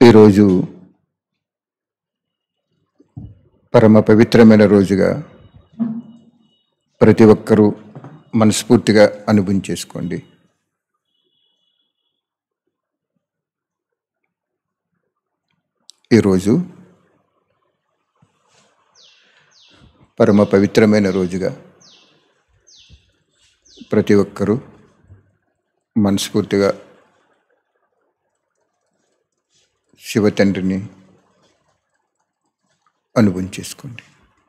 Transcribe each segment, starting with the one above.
ఈరోజు పరమ పవిత్రమైన రోజుగా ప్రతి ఒక్కరూ మనస్ఫూర్తిగా అనుభవం చేసుకోండి ఈరోజు పరమ పవిత్రమైన రోజుగా ప్రతి ఒక్కరూ మనస్ఫూర్తిగా శివ తండ్రిని అనుభవం చేసుకోండి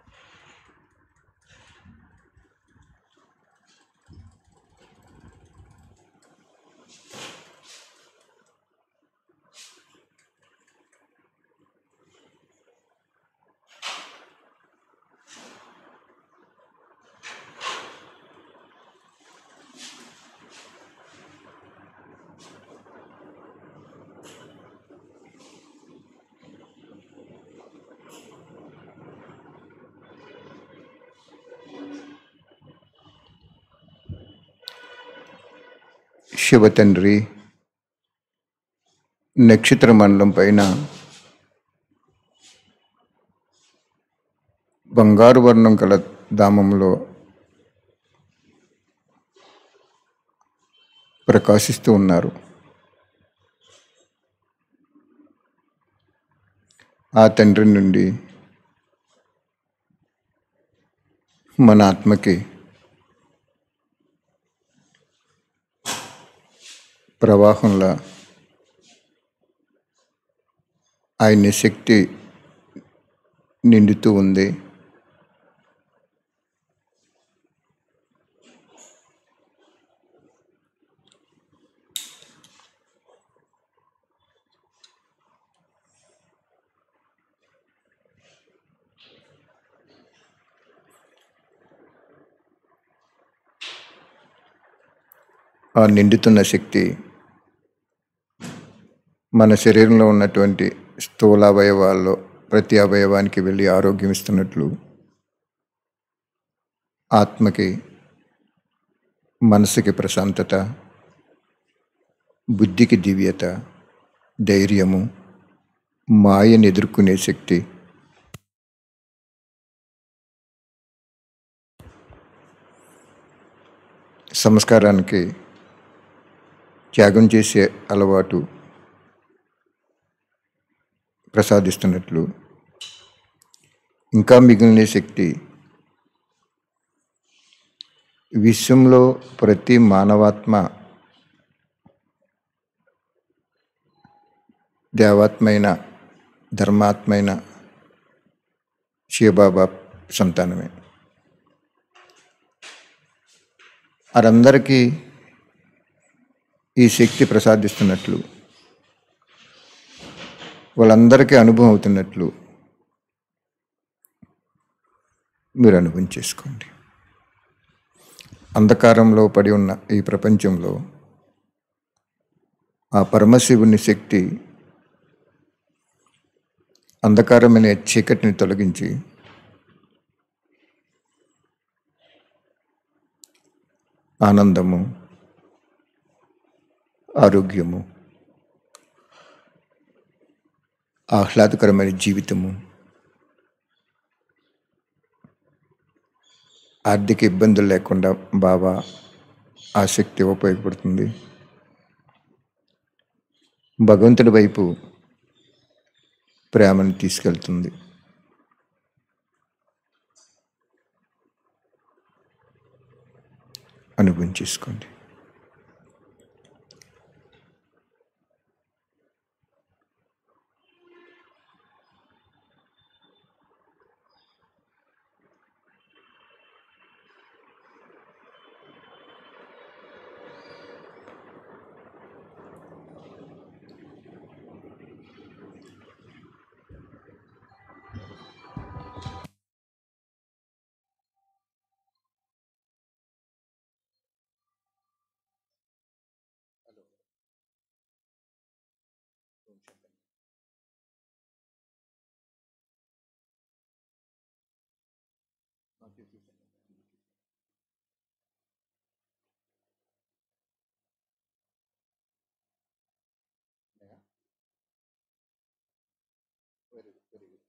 శివ తండ్రి నక్షత్ర మండలం పైన బంగారు వర్ణం గల ధామంలో ప్రకాశిస్తూ ఉన్నారు ఆ తండ్రి నుండి మన ఆత్మకి ప్రవాహంలా ఆయన శక్తి నిండుతూ ఉంది ఆ నిండుతున్న శక్తి మన శరీరంలో ఉన్నటువంటి స్థూల అవయవాల్లో ప్రతి అవయవానికి వెళ్ళి ఆరోగ్యం ఇస్తున్నట్లు ఆత్మకి మనసుకి ప్రశాంతత బుద్ధికి దివ్యత ధైర్యము మాయని ఎదుర్కొనే శక్తి సంస్కారానికి త్యాగం చేసే అలవాటు ప్రసాదిస్తున్నట్లు ఇంకా మిగిలిన శక్తి విశ్వంలో ప్రతి మానవాత్మ దేవాత్మైన ధర్మాత్మైన శివబాబా సంతానమే వారందరికీ ఈ శక్తి ప్రసాదిస్తున్నట్లు వాళ్ళందరికీ అనుభవం అవుతున్నట్లు మీరు అనుభవం చేసుకోండి అంధకారంలో పడి ఉన్న ఈ ప్రపంచంలో ఆ పరమశివుని శక్తి అంధకారమైన చీకటిని తొలగించి ఆనందము ఆరోగ్యము ఆహ్లాదకరమైన జీవితము ఆర్థిక ఇబ్బందులు లేకుండా బాబా ఆసక్తి ఉపయోగపడుతుంది భగవంతుడి వైపు ప్రేమను తీసుకెళ్తుంది అనుభవం చేసుకోండి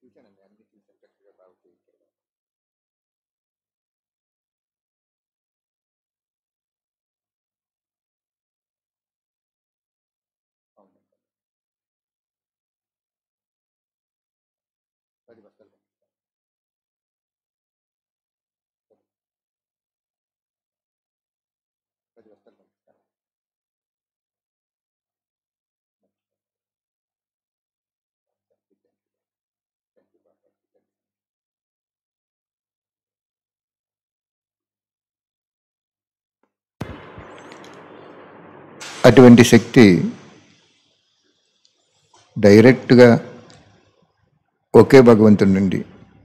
చూశానండి అన్ని చూసాను చక్కగా బాగా చేయించారు అవునండి పది బస్తాలు పంపిస్తాను పది బస్తాలు పంపిస్తాను thank you Baba thank you అటువంటి శక్తి డైరెక్ట్గా ఒకే భగవంతుడి నుండి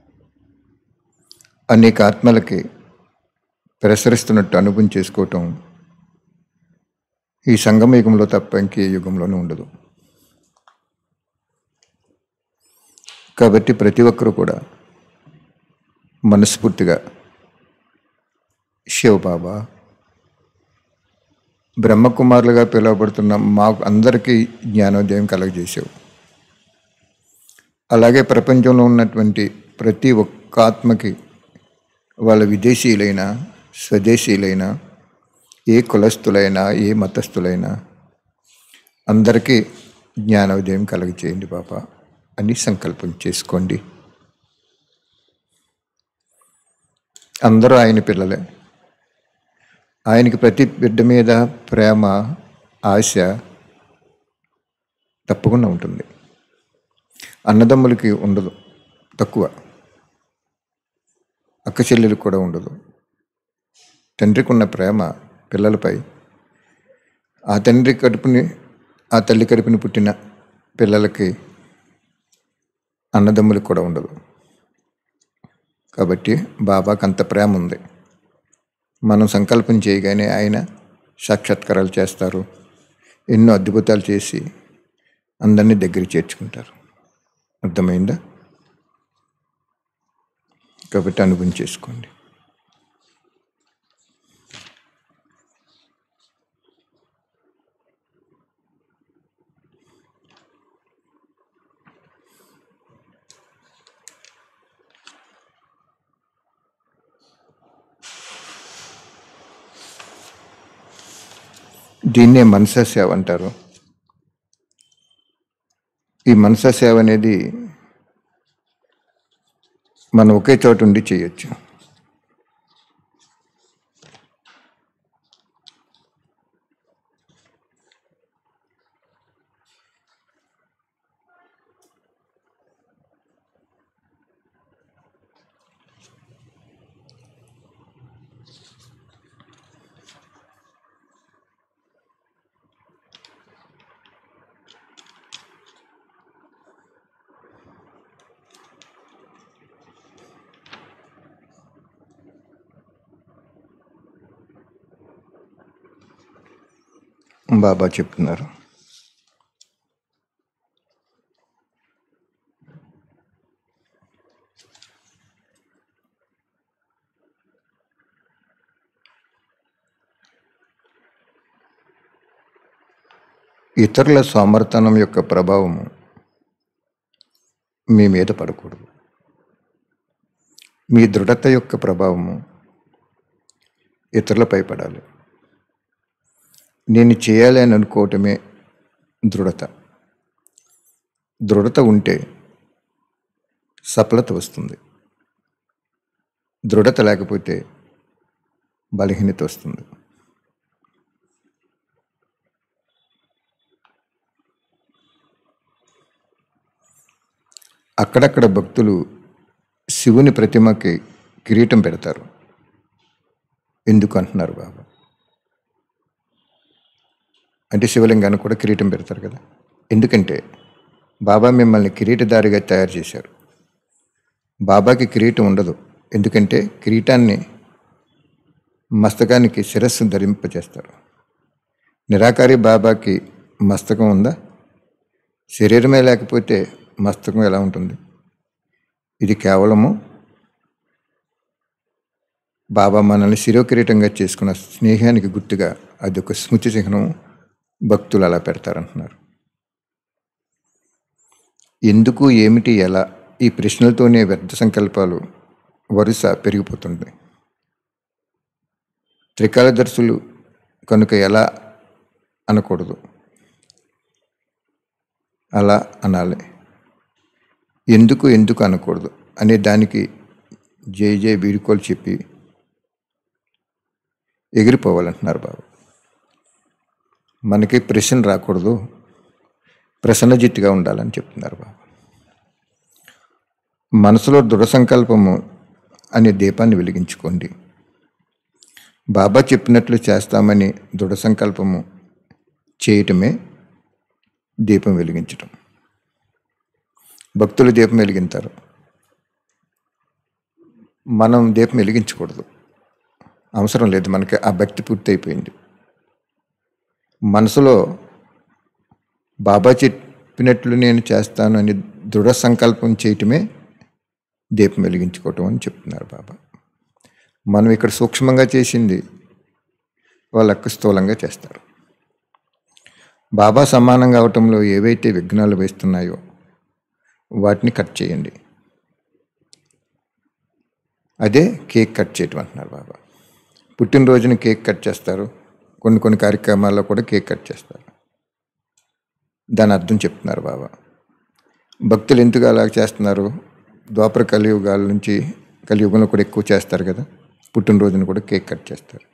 అనేక ఆత్మలకి ప్రసరిస్తున్నట్టు అనుభవం చేసుకోవటం ఈ సంగమ యుగంలో తప్ప ఇంకే యుగంలోనూ ఉండదు కాబట్టి ప్రతి ఒక్కరూ కూడా మనస్ఫూర్తిగా శివబాబా బ్రహ్మకుమారులుగా పిలువబడుతున్న మాకు అందరికీ జ్ఞానోదయం కలగజేసావు అలాగే ప్రపంచంలో ఉన్నటువంటి ప్రతి ఒక్క ఆత్మకి వాళ్ళ విదేశీయులైనా స్వదేశీయులైనా ఏ కులస్తులైనా ఏ మతస్థులైనా అందరికీ జ్ఞానోదయం కలగజేయండి బాబా అని సంకల్పం చేసుకోండి అందరూ ఆయన పిల్లలే ఆయనకి ప్రతి బిడ్డ మీద ప్రేమ ఆశ తప్పకుండా ఉంటుంది అన్నదమ్ములకి ఉండదు తక్కువ అక్క చెల్లెలకు కూడా ఉండదు తండ్రికి ఉన్న ప్రేమ పిల్లలపై ఆ తండ్రి కడుపుని ఆ తల్లి కడుపుని పుట్టిన పిల్లలకి అన్నదమ్ములకు కూడా ఉండదు కాబట్టి బాబాకి అంత ప్రేమ ఉంది మనం సంకల్పం చేయగానే ఆయన సాక్షాత్కారాలు చేస్తారు ఎన్నో అద్భుతాలు చేసి అందరినీ దగ్గరికి చేర్చుకుంటారు అర్థమైందా కాబట్టి అనుభవం చేసుకోండి దీన్నే మనసా సేవ అంటారు ఈ మనసా సేవ అనేది మనం ఒకే చోట ఉండి చేయొచ్చు బాబా చెప్తున్నారు ఇతరుల సోమర్తనం యొక్క ప్రభావము మీ మీద పడకూడదు మీ దృఢత యొక్క ప్రభావము ఇతరులపై పడాలి నేను చేయాలి అని అనుకోవటమే దృఢత దృఢత ఉంటే సఫలత వస్తుంది దృఢత లేకపోతే బలహీనత వస్తుంది అక్కడక్కడ భక్తులు శివుని ప్రతిమకి కిరీటం పెడతారు ఎందుకు అంటున్నారు బాబా అంటే శివలింగానికి కూడా కిరీటం పెడతారు కదా ఎందుకంటే బాబా మిమ్మల్ని కిరీటదారిగా తయారు చేశారు బాబాకి కిరీటం ఉండదు ఎందుకంటే కిరీటాన్ని మస్తకానికి శిరస్సు ధరింపజేస్తారు నిరాకారి బాబాకి మస్తకం ఉందా శరీరమే లేకపోతే మస్తకం ఎలా ఉంటుంది ఇది కేవలము బాబా మనల్ని శిరోకిరీటంగా చేసుకున్న స్నేహానికి గుర్తుగా అది ఒక స్మృతి చిహ్నం భక్తులు అలా పెడతారంటున్నారు ఎందుకు ఏమిటి ఎలా ఈ ప్రశ్నలతోనే వ్యర్థ సంకల్పాలు వరుస పెరిగిపోతుంది త్రికాలదర్శులు కనుక ఎలా అనకూడదు అలా అనాలి ఎందుకు ఎందుకు అనకూడదు అనే దానికి జై జై వీడుకోలు చెప్పి ఎగిరిపోవాలంటున్నారు బాబు మనకి ప్రశ్న రాకూడదు ప్రసన్నజిత్తుగా ఉండాలని చెప్తున్నారు బాబు మనసులో దృఢ సంకల్పము అనే దీపాన్ని వెలిగించుకోండి బాబా చెప్పినట్లు చేస్తామని దృఢ సంకల్పము చేయటమే దీపం వెలిగించటం భక్తులు దీపం వెలిగింతారు మనం దీపం వెలిగించకూడదు అవసరం లేదు మనకి ఆ భక్తి పూర్తి అయిపోయింది మనసులో బాబా చెప్పినట్లు నేను చేస్తాను అని దృఢ సంకల్పం చేయటమే దీపం వెలిగించుకోవటం అని చెప్తున్నారు బాబా మనం ఇక్కడ సూక్ష్మంగా చేసింది వాళ్ళకు స్థూలంగా చేస్తారు బాబా సమానంగా అవటంలో ఏవైతే విఘ్నాలు వేస్తున్నాయో వాటిని కట్ చేయండి అదే కేక్ కట్ చేయటం అంటున్నారు బాబా పుట్టినరోజున కేక్ కట్ చేస్తారు కొన్ని కొన్ని కార్యక్రమాల్లో కూడా కేక్ కట్ చేస్తారు దాని అర్థం చెప్తున్నారు బాబా భక్తులు ఎందుకు అలా చేస్తున్నారు ద్వాపర కలియుగాల నుంచి కలియుగంలో కూడా ఎక్కువ చేస్తారు కదా పుట్టినరోజున కూడా కేక్ కట్ చేస్తారు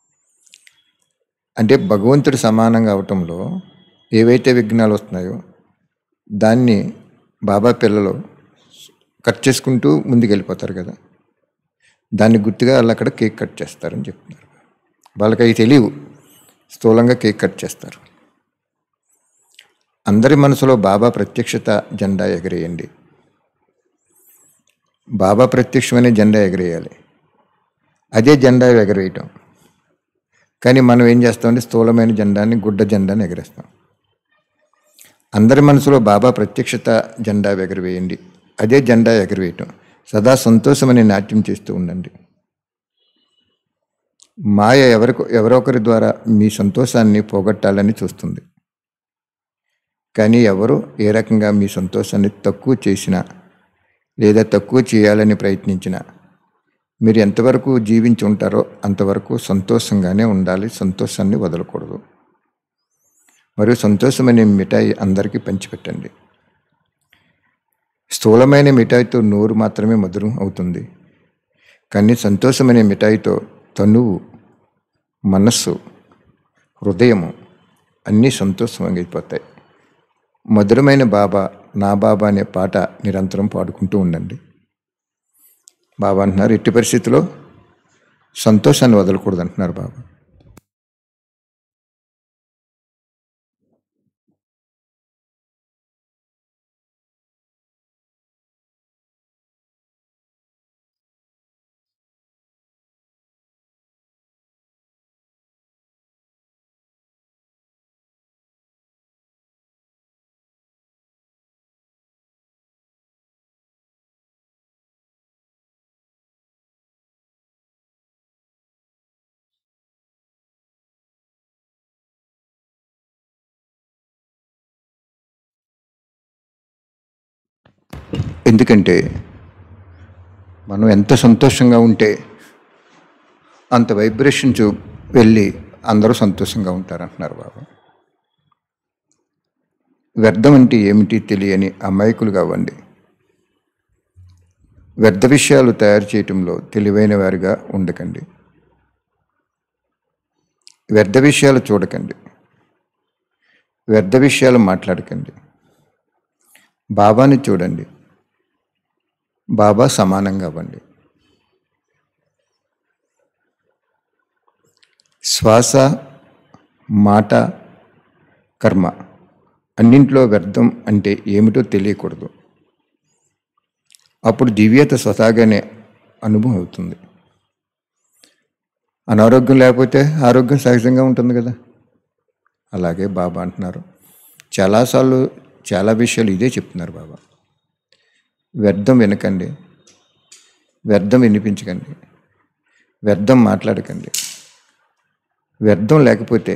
అంటే భగవంతుడు సమానంగా అవటంలో ఏవైతే విఘ్నాలు వస్తున్నాయో దాన్ని బాబా పిల్లలు కట్ చేసుకుంటూ ముందుకు వెళ్ళిపోతారు కదా దాన్ని గుర్తుగా వాళ్ళు అక్కడ కేక్ కట్ చేస్తారని చెప్తున్నారు వాళ్ళకి అవి తెలియవు స్థూలంగా కేక్ కట్ చేస్తారు అందరి మనసులో బాబా ప్రత్యక్షత జెండా ఎగరేయండి బాబా ప్రత్యక్షమనే జెండా ఎగరేయాలి అదే జెండా ఎగరేయటం కానీ మనం ఏం చేస్తామంటే స్థూలమైన జెండాని గుడ్డ జెండాని ఎగరేస్తాం అందరి మనసులో బాబా ప్రత్యక్షత జెండా ఎగరవేయండి అదే జెండా ఎగరవేయటం సదా సంతోషమని నాట్యం చేస్తూ ఉండండి మాయ ఎవరికి ఎవరొకరి ద్వారా మీ సంతోషాన్ని పోగొట్టాలని చూస్తుంది కానీ ఎవరు ఏ రకంగా మీ సంతోషాన్ని తక్కువ చేసినా లేదా తక్కువ చేయాలని ప్రయత్నించినా మీరు ఎంతవరకు జీవించి ఉంటారో అంతవరకు సంతోషంగానే ఉండాలి సంతోషాన్ని వదలకూడదు మరియు సంతోషమనే మిఠాయి అందరికీ పంచిపెట్టండి స్థూలమైన మిఠాయితో నోరు మాత్రమే మధురం అవుతుంది కానీ సంతోషమనే మిఠాయితో తనువు మనస్సు హృదయము అన్నీ సంతోషంగా అయిపోతాయి మధురమైన బాబా నా బాబా అనే పాట నిరంతరం పాడుకుంటూ ఉండండి బాబా అంటున్నారు ఎట్టి పరిస్థితిలో సంతోషాన్ని వదలకూడదు అంటున్నారు బాబా ఎందుకంటే మనం ఎంత సంతోషంగా ఉంటే అంత వైబ్రేషన్స్ వెళ్ళి అందరూ సంతోషంగా ఉంటారంటున్నారు బాబా వ్యర్థం అంటే ఏమిటి తెలియని అమాయకులుగా అవ్వండి వ్యర్థ విషయాలు తయారు చేయటంలో తెలివైన వారిగా ఉండకండి వ్యర్థ విషయాలు చూడకండి వ్యర్థ విషయాలు మాట్లాడకండి బాబాని చూడండి బాబా సమానంగా అవ్వండి శ్వాస మాట కర్మ అన్నింట్లో వ్యర్థం అంటే ఏమిటో తెలియకూడదు అప్పుడు దివ్యత స్వతహాగానే అనుభవం అవుతుంది అనారోగ్యం లేకపోతే ఆరోగ్యం సహజంగా ఉంటుంది కదా అలాగే బాబా అంటున్నారు చాలాసార్లు చాలా విషయాలు ఇదే చెప్తున్నారు బాబా వ్యర్థం వినకండి వ్యర్థం వినిపించకండి వ్యర్థం మాట్లాడకండి వ్యర్థం లేకపోతే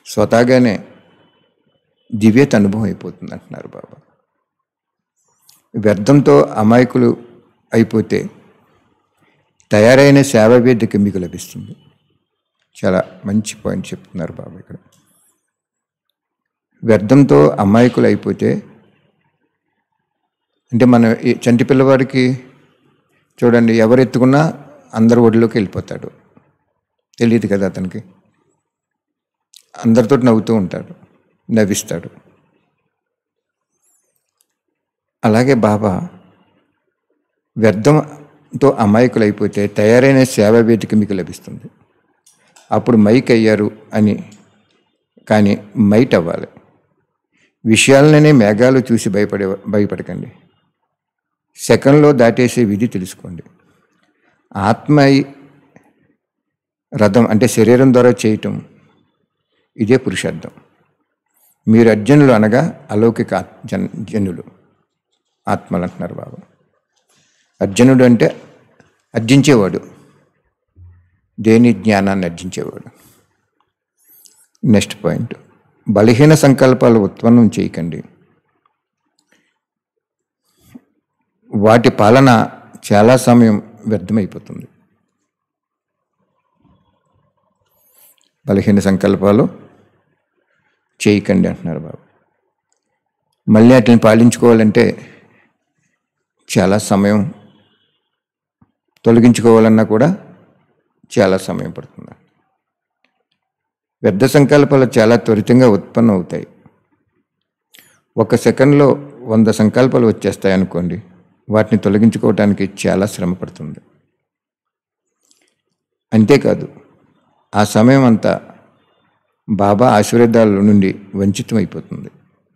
స్వతహాగానే దివ్యత అనుభవం అయిపోతుంది అంటున్నారు బాబా వ్యర్థంతో అమాయకులు అయిపోతే తయారైన సేవ వేదిక మీకు లభిస్తుంది చాలా మంచి పాయింట్ చెప్తున్నారు బాబు ఇక్కడ వ్యర్థంతో అమాయకులు అయిపోతే అంటే మన ఈ చంటి పిల్లవాడికి చూడండి ఎవరు ఎత్తుకున్నా అందరు ఒడిలోకి వెళ్ళిపోతాడు తెలియదు కదా అతనికి అందరితో నవ్వుతూ ఉంటాడు నవ్విస్తాడు అలాగే బాబా వ్యర్థంతో అమాయకులు అయిపోతే తయారైన సేవ వేదిక మీకు లభిస్తుంది అప్పుడు మైక్ అయ్యారు అని కానీ మైట్ అవ్వాలి విషయాలనే మేఘాలు చూసి భయపడే భయపడకండి సెకండ్లో దాటేసే విధి తెలుసుకోండి ఆత్మ అయి రథం అంటే శరీరం ద్వారా చేయటం ఇదే పురుషార్థం మీరు అర్జునులు అనగా అలౌకిక ఆత్- జన్ జనులు ఆత్మలు అంటున్నారు బాబు అర్జునుడు అంటే అర్జించేవాడు దేని జ్ఞానాన్ని అర్జించేవాడు నెక్స్ట్ పాయింట్ బలహీన సంకల్పాలు ఉత్పన్నం చేయకండి వాటి పాలన చాలా సమయం వ్యర్థమైపోతుంది బలహీన సంకల్పాలు చేయకండి అంటున్నారు బాబు మళ్ళీ వాటిని పాలించుకోవాలంటే చాలా సమయం తొలగించుకోవాలన్నా కూడా చాలా సమయం పడుతుంది వ్యర్థ సంకల్పాలు చాలా త్వరితంగా ఉత్పన్నం అవుతాయి ఒక సెకండ్లో వంద సంకల్పాలు వచ్చేస్తాయి అనుకోండి వాటిని తొలగించుకోవటానికి చాలా శ్రమ పడుతుంది అంతేకాదు ఆ సమయం అంతా బాబా ఆశీర్వాదాల నుండి వంచితం అయిపోతుంది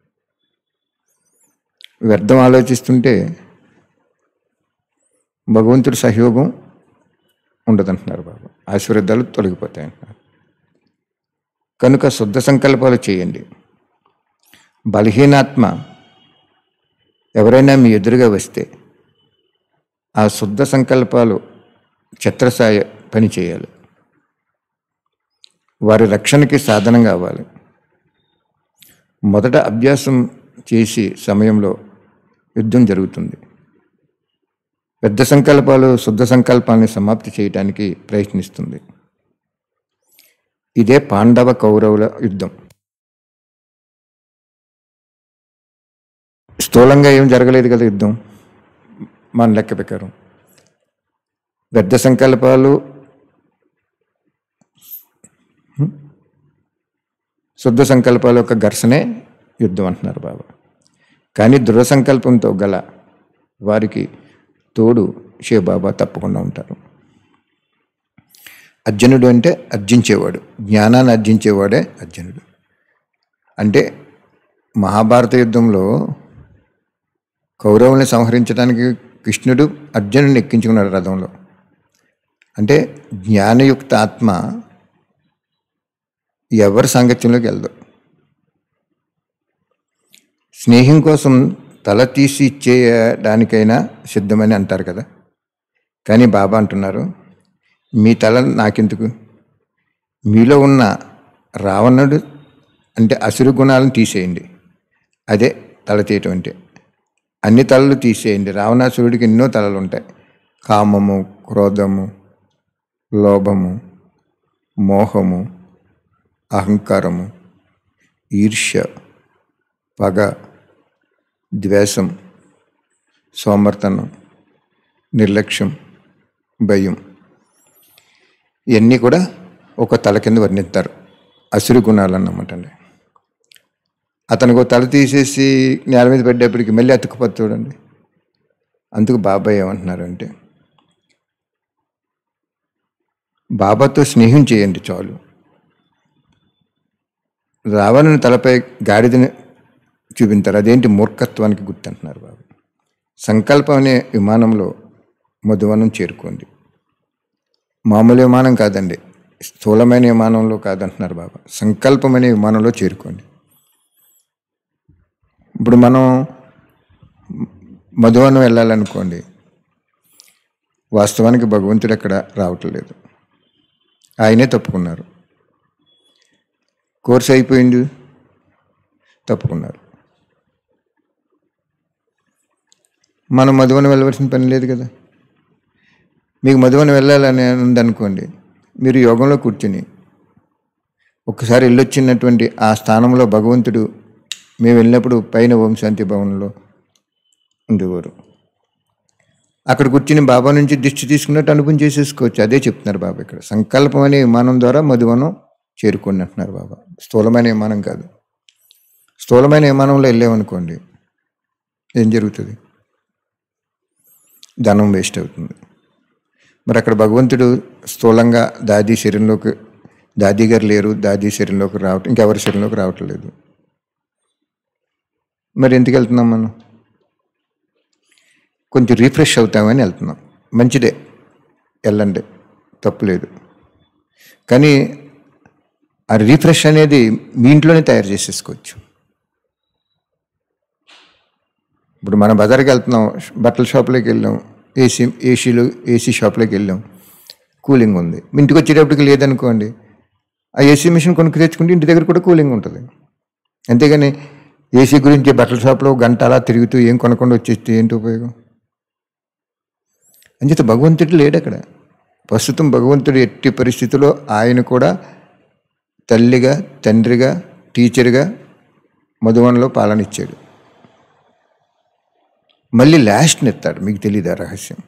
వ్యర్థం ఆలోచిస్తుంటే భగవంతుడి సహయోగం ఉండదంటున్నారు బాబా ఆశీర్వాదాలు తొలగిపోతాయి అంటున్నారు కనుక శుద్ధ సంకల్పాలు చేయండి బలహీనాత్మ ఎవరైనా మీ ఎదురుగా వస్తే ఆ శుద్ధ సంకల్పాలు ఛత్రసాయ పని చేయాలి వారి రక్షణకి సాధనం కావాలి మొదట అభ్యాసం చేసి సమయంలో యుద్ధం జరుగుతుంది పెద్ద సంకల్పాలు శుద్ధ సంకల్పాన్ని సమాప్తి చేయడానికి ప్రయత్నిస్తుంది ఇదే పాండవ కౌరవుల యుద్ధం స్థూలంగా ఏం జరగలేదు కదా యుద్ధం మన లెక్క ప్రకారం పెద్ద సంకల్పాలు హ్మ్? శుద్ధ సంకల్పాల యొక్క ఘర్షణే యుద్ధం అంటున్నారు బాబా కానీ దృఢ సంకల్పంతో గల వారికి తోడు శివబాబా తప్పకుండా ఉంటారు అర్జునుడు అంటే అర్జించేవాడు జ్ఞానాన్ని అర్జించేవాడే అర్జునుడు అంటే మహాభారత యుద్ధంలో కౌరవుల్ని సంహరించడానికి కృష్ణుడు అర్జునుడిని ఎక్కించుకున్నాడు రథంలో అంటే జ్ఞానయుక్త ఆత్మ ఎవరి సాంగత్యంలోకి వెళ్దు స్నేహం కోసం తల తీసి ఇచ్చేయడానికైనా సిద్ధమని అంటారు కదా కానీ బాబా అంటున్నారు మీ తల నాకెందుకు మీలో ఉన్న రావణుడు అంటే అసురు గుణాలను తీసేయండి అదే తల తీయటం అంటే అన్ని తలలు తీసేయండి రావణాసురుడికి ఎన్నో తలలు ఉంటాయి కామము క్రోధము లోభము మోహము అహంకారము ఈర్ష్య పగ ద్వేషం సోమర్తనం నిర్లక్ష్యం భయం ఇవన్నీ కూడా ఒక తల కింద వర్ణిస్తారు అసురు గుణాలు అన్నమాట అండి అతనికి ఒక తల తీసేసి నేల మీద పడ్డప్పటికి మళ్ళీ అతుక్కుపోతే చూడండి అందుకు బాబాయ్ ఏమంటున్నారంటే బాబాతో స్నేహం చేయండి చాలు రావణుని తలపై గాడిదని చూపించారు అదేంటి మూర్ఖత్వానికి గుర్తంటున్నారు బాబు సంకల్పం అనే విమానంలో మధువనం చేరుకోండి మామూలు విమానం కాదండి స్థూలమైన విమానంలో కాదంటున్నారు బాబా సంకల్పం అనే విమానంలో చేరుకోండి ఇప్పుడు మనం మధువనం వెళ్ళాలనుకోండి వాస్తవానికి భగవంతుడు ఎక్కడ రావట్లేదు ఆయనే తప్పుకున్నారు కోర్స్ అయిపోయింది తప్పుకున్నారు మనం మధువన వెళ్ళవలసిన పని లేదు కదా మీకు మధువన వెళ్ళాలని ఉందనుకోండి మీరు యోగంలో కూర్చుని ఒక్కసారి వెళ్ళొచ్చినటువంటి ఆ స్థానంలో భగవంతుడు మేము వెళ్ళినప్పుడు పైన ఓం శాంతి భవన్లో ఉండేవారు అక్కడ కూర్చుని బాబా నుంచి దిష్టి తీసుకున్నట్టు అనుభవం చేసేసుకోవచ్చు అదే చెప్తున్నారు బాబా ఇక్కడ సంకల్పం అనే విమానం ద్వారా మధువనం చేరుకోండి అంటున్నారు బాబా స్థూలమైన విమానం కాదు స్థూలమైన విమానంలో వెళ్ళామనుకోండి ఏం జరుగుతుంది ధనం వేస్ట్ అవుతుంది మరి అక్కడ భగవంతుడు స్థూలంగా దాది శరీరంలోకి దాది గారు లేరు దాది శరీరంలోకి రావటం ఇంకెవరి శరీరంలోకి రావట్లేదు మరి ఎందుకు వెళ్తున్నాం మనం కొంచెం రీఫ్రెష్ అవుతామని వెళ్తున్నాం మంచిదే వెళ్ళండి తప్పులేదు కానీ ఆ రీఫ్రెష్ అనేది మీ ఇంట్లోనే తయారు చేసేసుకోవచ్చు ఇప్పుడు మనం బజార్కి వెళ్తున్నాం బట్టల షాప్లోకి వెళ్ళాం ఏసీ ఏసీలు ఏసీ షాప్లోకి వెళ్ళాం కూలింగ్ ఉంది మీ ఇంటికి వచ్చేటప్పటికి లేదనుకోండి ఆ ఏసీ మిషన్ కొనుక్కు తెచ్చుకుంటే ఇంటి దగ్గర కూడా కూలింగ్ ఉంటుంది అంతేగాని ఏసీ గురించి బట్టల షాప్లో గంట అలా తిరుగుతూ ఏం కొనకుండా వచ్చేస్తే ఏంటి ఉపయోగం అంచేత భగవంతుడు లేడు అక్కడ ప్రస్తుతం భగవంతుడు ఎట్టి పరిస్థితుల్లో ఆయన కూడా తల్లిగా తండ్రిగా టీచర్గా మధువనంలో పాలన ఇచ్చాడు మళ్ళీ లాస్ట్ని ఎత్తాడు మీకు తెలియదు ఆ రహస్యం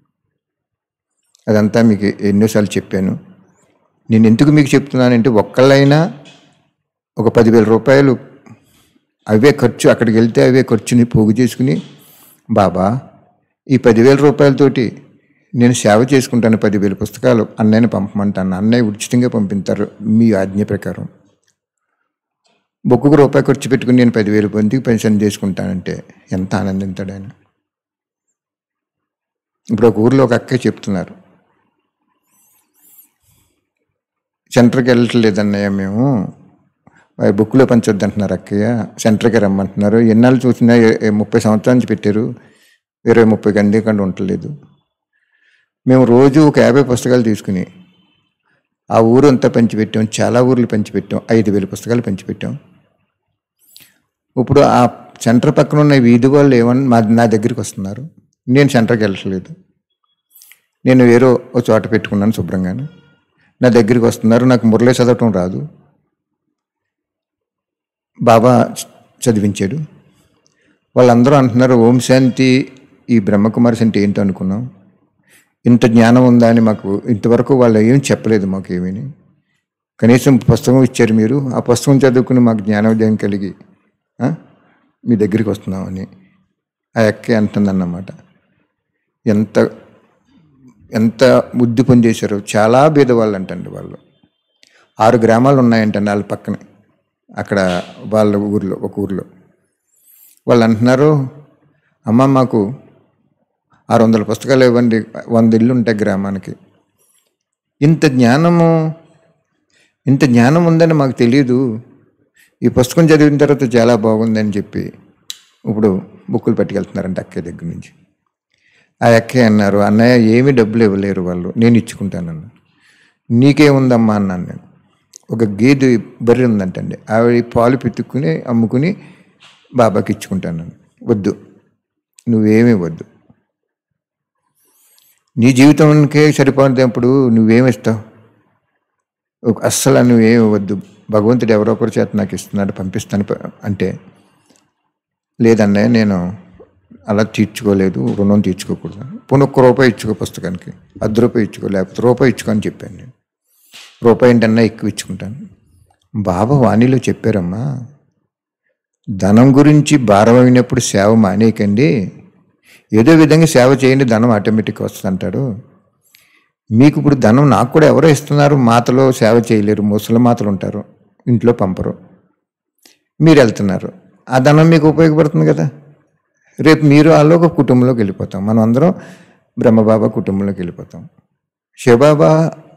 అదంతా మీకు ఎన్నోసార్లు చెప్పాను నేను ఎందుకు మీకు చెప్తున్నానంటే ఒక్కళ్ళైనా ఒక పదివేల రూపాయలు అవే ఖర్చు అక్కడికి వెళ్తే అవే ఖర్చుని పోగు చేసుకుని బాబా ఈ పదివేల రూపాయలతోటి నేను సేవ చేసుకుంటాను పదివేల పుస్తకాలు అన్నయ్యని పంపమంటాను అన్నయ్య ఉచితంగా పంపిస్తారు మీ ఆజ్ఞ ప్రకారం ఒక్కొక్క రూపాయి ఖర్చు పెట్టుకుని నేను పదివేలు మందికి పెన్షన్ చేసుకుంటానంటే ఎంత ఆనందింతాడు ఆయన ఇప్పుడు ఒక ఊర్లో ఒక అక్క చెప్తున్నారు సెంటర్కి వెళ్ళట్లేదు అన్నయ్య మేము వారి బుక్లో పంచొద్దు అంటున్నారు అక్కయ్య సెంటర్కి రమ్మంటున్నారు ఎన్నాళ్ళు చూసినా ఏ- ఏ ముప్పై సంవత్సరాల నుంచి పెట్టారు ఇరవై ముప్పై గంటే కంటే ఉండలేదు మేము రోజు ఒక యాభై పుస్తకాలు తీసుకుని ఆ ఊరు అంతా పంచిపెట్టాం చాలా ఊర్లు పంచిపెట్టాం ఐదు వేల పుస్తకాలు పంచిపెట్టాం ఇప్పుడు ఆ సెంటర్ పక్కన ఉన్న వీధి వాళ్ళు ఏమన్నా మా నా దగ్గరికి వస్తున్నారు నేను సెంటర్కి వెళ్ళట్లేదు నేను వేరే ఒక చోట పెట్టుకున్నాను శుభ్రంగానే నా దగ్గరికి వస్తున్నారు నాకు మురళి చదవటం రాదు బాబా చదివించాడు వాళ్ళందరూ అంటున్నారు ఓం శాంతి ఈ బ్రహ్మకుమారి అంటే ఏంటో అనుకున్నాం ఇంత జ్ఞానం ఉందా అని మాకు ఇంతవరకు వాళ్ళు ఏం చెప్పలేదు మాకు ఏమీని కనీసం పుస్తకం ఇచ్చారు మీరు ఆ పుస్తకం చదువుకుని మాకు జ్ఞానోదయం కలిగి ఆ, మీ దగ్గరికి వస్తున్నామని ఆ ఎక్కే అంటుందన్నమాట ఎంత ఎంత బుద్ధి పని చేశారు చాలా బీదవాళ్ళు అంటండి వాళ్ళు ఆరు గ్రామాలు ఉన్నాయంటండి వాళ్ళ పక్కనే అక్కడ వాళ్ళ ఊర్లో ఒక ఊర్లో వాళ్ళు అంటున్నారు అమ్మ మాకు ఆరు వందల పుస్తకాలు ఇవ్వండి వంద ఇల్లు ఉంటాయి గ్రామానికి ఇంత జ్ఞానము ఇంత జ్ఞానం ఉందని మాకు తెలియదు ఈ పుస్తకం చదివిన తర్వాత చాలా బాగుందని చెప్పి ఇప్పుడు బుక్కులు పట్టుకెళ్తున్నారంట అక్కయ్య దగ్గర నుంచి ఆ అక్కయ్య అన్నారు అన్నయ్య ఏమీ డబ్బులు ఇవ్వలేరు వాళ్ళు నేను ఇచ్చుకుంటానన్న నీకేముందమ్మా అన్నాను నేను ఒక గేదె బర్రె ఉందంటండి ఆవిడ పాలు పెట్టుకుని అమ్ముకుని బాబాకి ఇచ్చుకుంటాను వద్దు నువ్వేమీ వద్దు నీ జీవితానికే సరిపోయినప్పుడు నువ్వేమిస్తావు ఒక అస్సలు నువ్వేమి ఇవ్వద్దు భగవంతుడు ఎవరో ఒకరి చేత నాకు ఇస్తున్నాడు పంపిస్తాను ప- అంటే లేదన్నయ్య నేను అలా తీర్చుకోలేదు రుణం తీర్చుకోకూడదు పోనీ ఒక్క రూపాయి ఇచ్చుకో పుస్తకానికి అర్ధ రూపాయి ఇచ్చుకో లేకపోతే రూపాయి ఇచ్చుకో అని చెప్పాను నేను రూపాయి ఏంటన్నా ఎక్కువ ఇచ్చుకుంటాను బాబా వాణిలో చెప్పారమ్మా ధనం గురించి భారం అయినప్పుడు సేవ మానేయకండి ఏదో విధంగా సేవ చేయండి ధనం ఆటోమేటిక్గా వస్తుంది అంటాడు మీకు ఇప్పుడు ధనం నాకు కూడా ఎవరో ఇస్తున్నారు మాతలో సేవ చేయలేరు ముసలి మాతలు ఉంటారు ఇంట్లో పంపరు మీరు వెళ్తున్నారు ఆ ధనం మీకు ఉపయోగపడుతుంది కదా రేపు మీరు వాళ్ళు ఒక కుటుంబంలోకి వెళ్ళిపోతాం మనం అందరం బ్రహ్మబాబా కుటుంబంలోకి వెళ్ళిపోతాం శివబాబా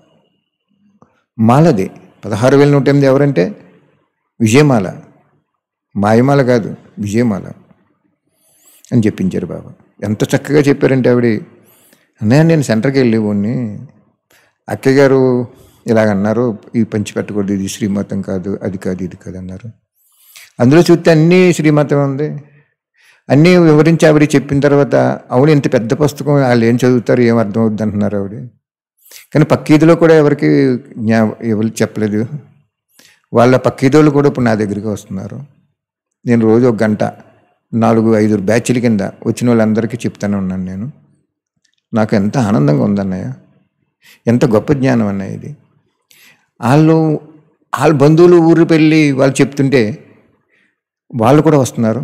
మాలది పదహారు వేల నూట ఎనిమిది ఎవరంటే విజయమాల మాయమాల కాదు విజయమాల అని చెప్పించారు బాబా ఎంత చక్కగా చెప్పారంటే ఆవిడ అన్నయ్య నేను సెంటర్కి వెళ్ళేవాడిని అక్కయ్య గారు ఇలాగన్నారు ఈ పంచి పెట్టకూడదు ఇది శ్రీమతం కాదు అది కాదు ఇది కాదు అన్నారు అందులో చూస్తే అన్నీ శ్రీమతం ఉంది అన్నీ వివరించి ఆవిడ చెప్పిన తర్వాత అవును ఇంత పెద్ద పుస్తకం వాళ్ళు ఏం చదువుతారు ఏం అర్థం అవుద్ది అంటున్నారు ఆవిడ కానీ పక్కీదిలో కూడా ఎవరికి జ్ఞా ఎవరు చెప్పలేదు వాళ్ళ పక్కీదోళ్ళు కూడా ఇప్పుడు నా దగ్గరికి వస్తున్నారు నేను రోజు ఒక గంట నాలుగు ఐదు బ్యాచ్ల కింద వచ్చిన వాళ్ళందరికీ చెప్తానే ఉన్నాను నేను నాకు ఎంత ఆనందంగా ఉందన్నయ్య ఎంత గొప్ప జ్ఞానం అన్నయ్య ఇది వాళ్ళు వాళ్ళ బంధువులు ఊరు పెళ్ళి వాళ్ళు చెప్తుంటే వాళ్ళు కూడా వస్తున్నారు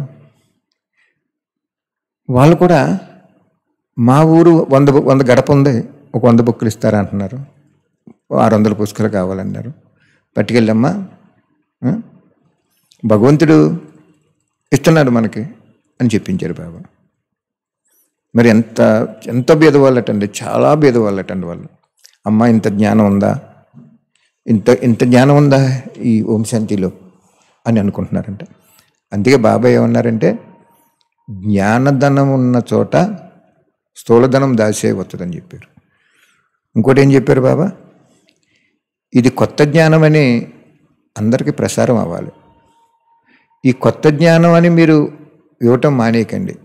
వాళ్ళు కూడా మా ఊరు వంద బు- వంద గడప ఉంది ఒక వంద బుక్కులు ఇస్తారా అంటున్నారు ఆరు వందల పుస్తకాలు కావాలన్నారు పట్టుకెళ్ళమ్మా ఆ? భగవంతుడు ఇస్తున్నాడు మనకి అని చెప్పించారు బాబా మరి ఎంత ఎంత భేదవాళ్ళటండి చాలా భేదవాళ్ళటండి వాళ్ళు అమ్మ ఇంత జ్ఞానం ఉందా ఇంత ఇంత జ్ఞానం ఉందా ఈ ఓం శాంతిలో అని అనుకుంటున్నారంట అందుకే బాబాయ్ ఏమన్నారంటే జ్ఞానధనం ఉన్న చోట స్థూలధనం దాసే వస్తుందని చెప్పారు ఇంకోటి ఏం చెప్పారు బాబా ఇది కొత్త జ్ఞానం అని అందరికీ ప్రసారం అవ్వాలి ఈ కొత్త జ్ఞానం అని మీరు ఇవ్వటం మానేయకండి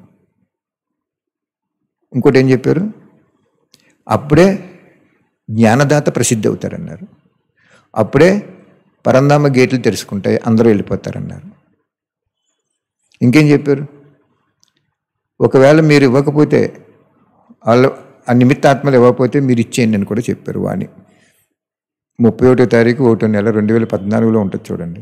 ఇంకోటి ఏం చెప్పారు అప్పుడే జ్ఞానదాత ప్రసిద్ధి అవుతారన్నారు అప్పుడే పరంధామ గేట్లు తెరుచుకుంటాయి అందరూ వెళ్ళిపోతారన్నారు ఇంకేం చెప్పారు ఒకవేళ మీరు ఇవ్వకపోతే వాళ్ళు ఆ నిమిత్తాత్మలు ఇవ్వకపోతే మీరు ఇచ్చేయండి అని కూడా చెప్పారు వాణి ముప్పై ఒకటో తారీఖు ఒకటో నెల రెండు వేల పద్నాలుగులో ఉంటుంది చూడండి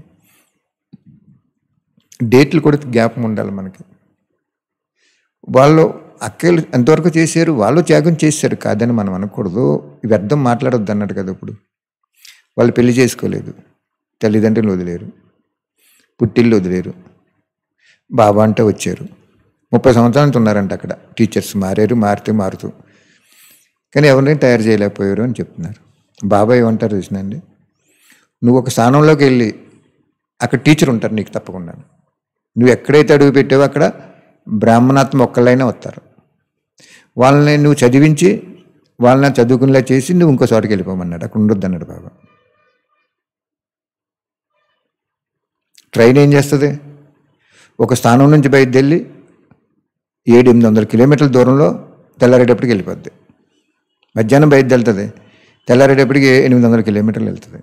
డేట్లు కూడా జ్ఞాపకం ఉండాలి మనకి వాళ్ళు అక్కలు ఎంతవరకు చేశారు వాళ్ళు త్యాగం చేశారు కాదని మనం అనకూడదు వ్యర్థం మాట్లాడొద్దు అన్నాడు కదా ఇప్పుడు వాళ్ళు పెళ్లి చేసుకోలేదు తల్లిదండ్రులు వదిలేరు పుట్టిల్లు వదిలేరు బాబా అంటే వచ్చారు ముప్పై సంవత్సరాల నుంచి ఉన్నారంట అక్కడ టీచర్స్ మారారు మారితే మారుతూ కానీ ఎవరిని తయారు చేయలేకపోయారు అని చెప్తున్నారు బాబా ఏమంటారు చూసినండి నువ్వు ఒక స్థానంలోకి వెళ్ళి అక్కడ టీచర్ ఉంటారు నీకు తప్పకుండా నువ్వు ఎక్కడైతే అడుగు పెట్టావో అక్కడ బ్రాహ్మణాత్మ ఒక్కళ్ళైనా వస్తారు వాళ్ళని నువ్వు చదివించి వాళ్ళని చదువుకునేలా చేసి నువ్వు ఇంకో చోటుకి వెళ్ళిపోమన్నాడు అక్కడ ఉండొద్దు అన్నాడు బాబా ట్రైన్ ఏం చేస్తుంది ఒక స్థానం నుంచి బయలుదేరి ఏడు ఎనిమిది వందల కిలోమీటర్ల దూరంలో తెల్లారేటప్పటికి వెళ్ళిపోద్ది మధ్యాహ్నం బయలుదేరుతుంది తెల్లారేటప్పటికి ఎనిమిది వందల కిలోమీటర్లు వెళ్తుంది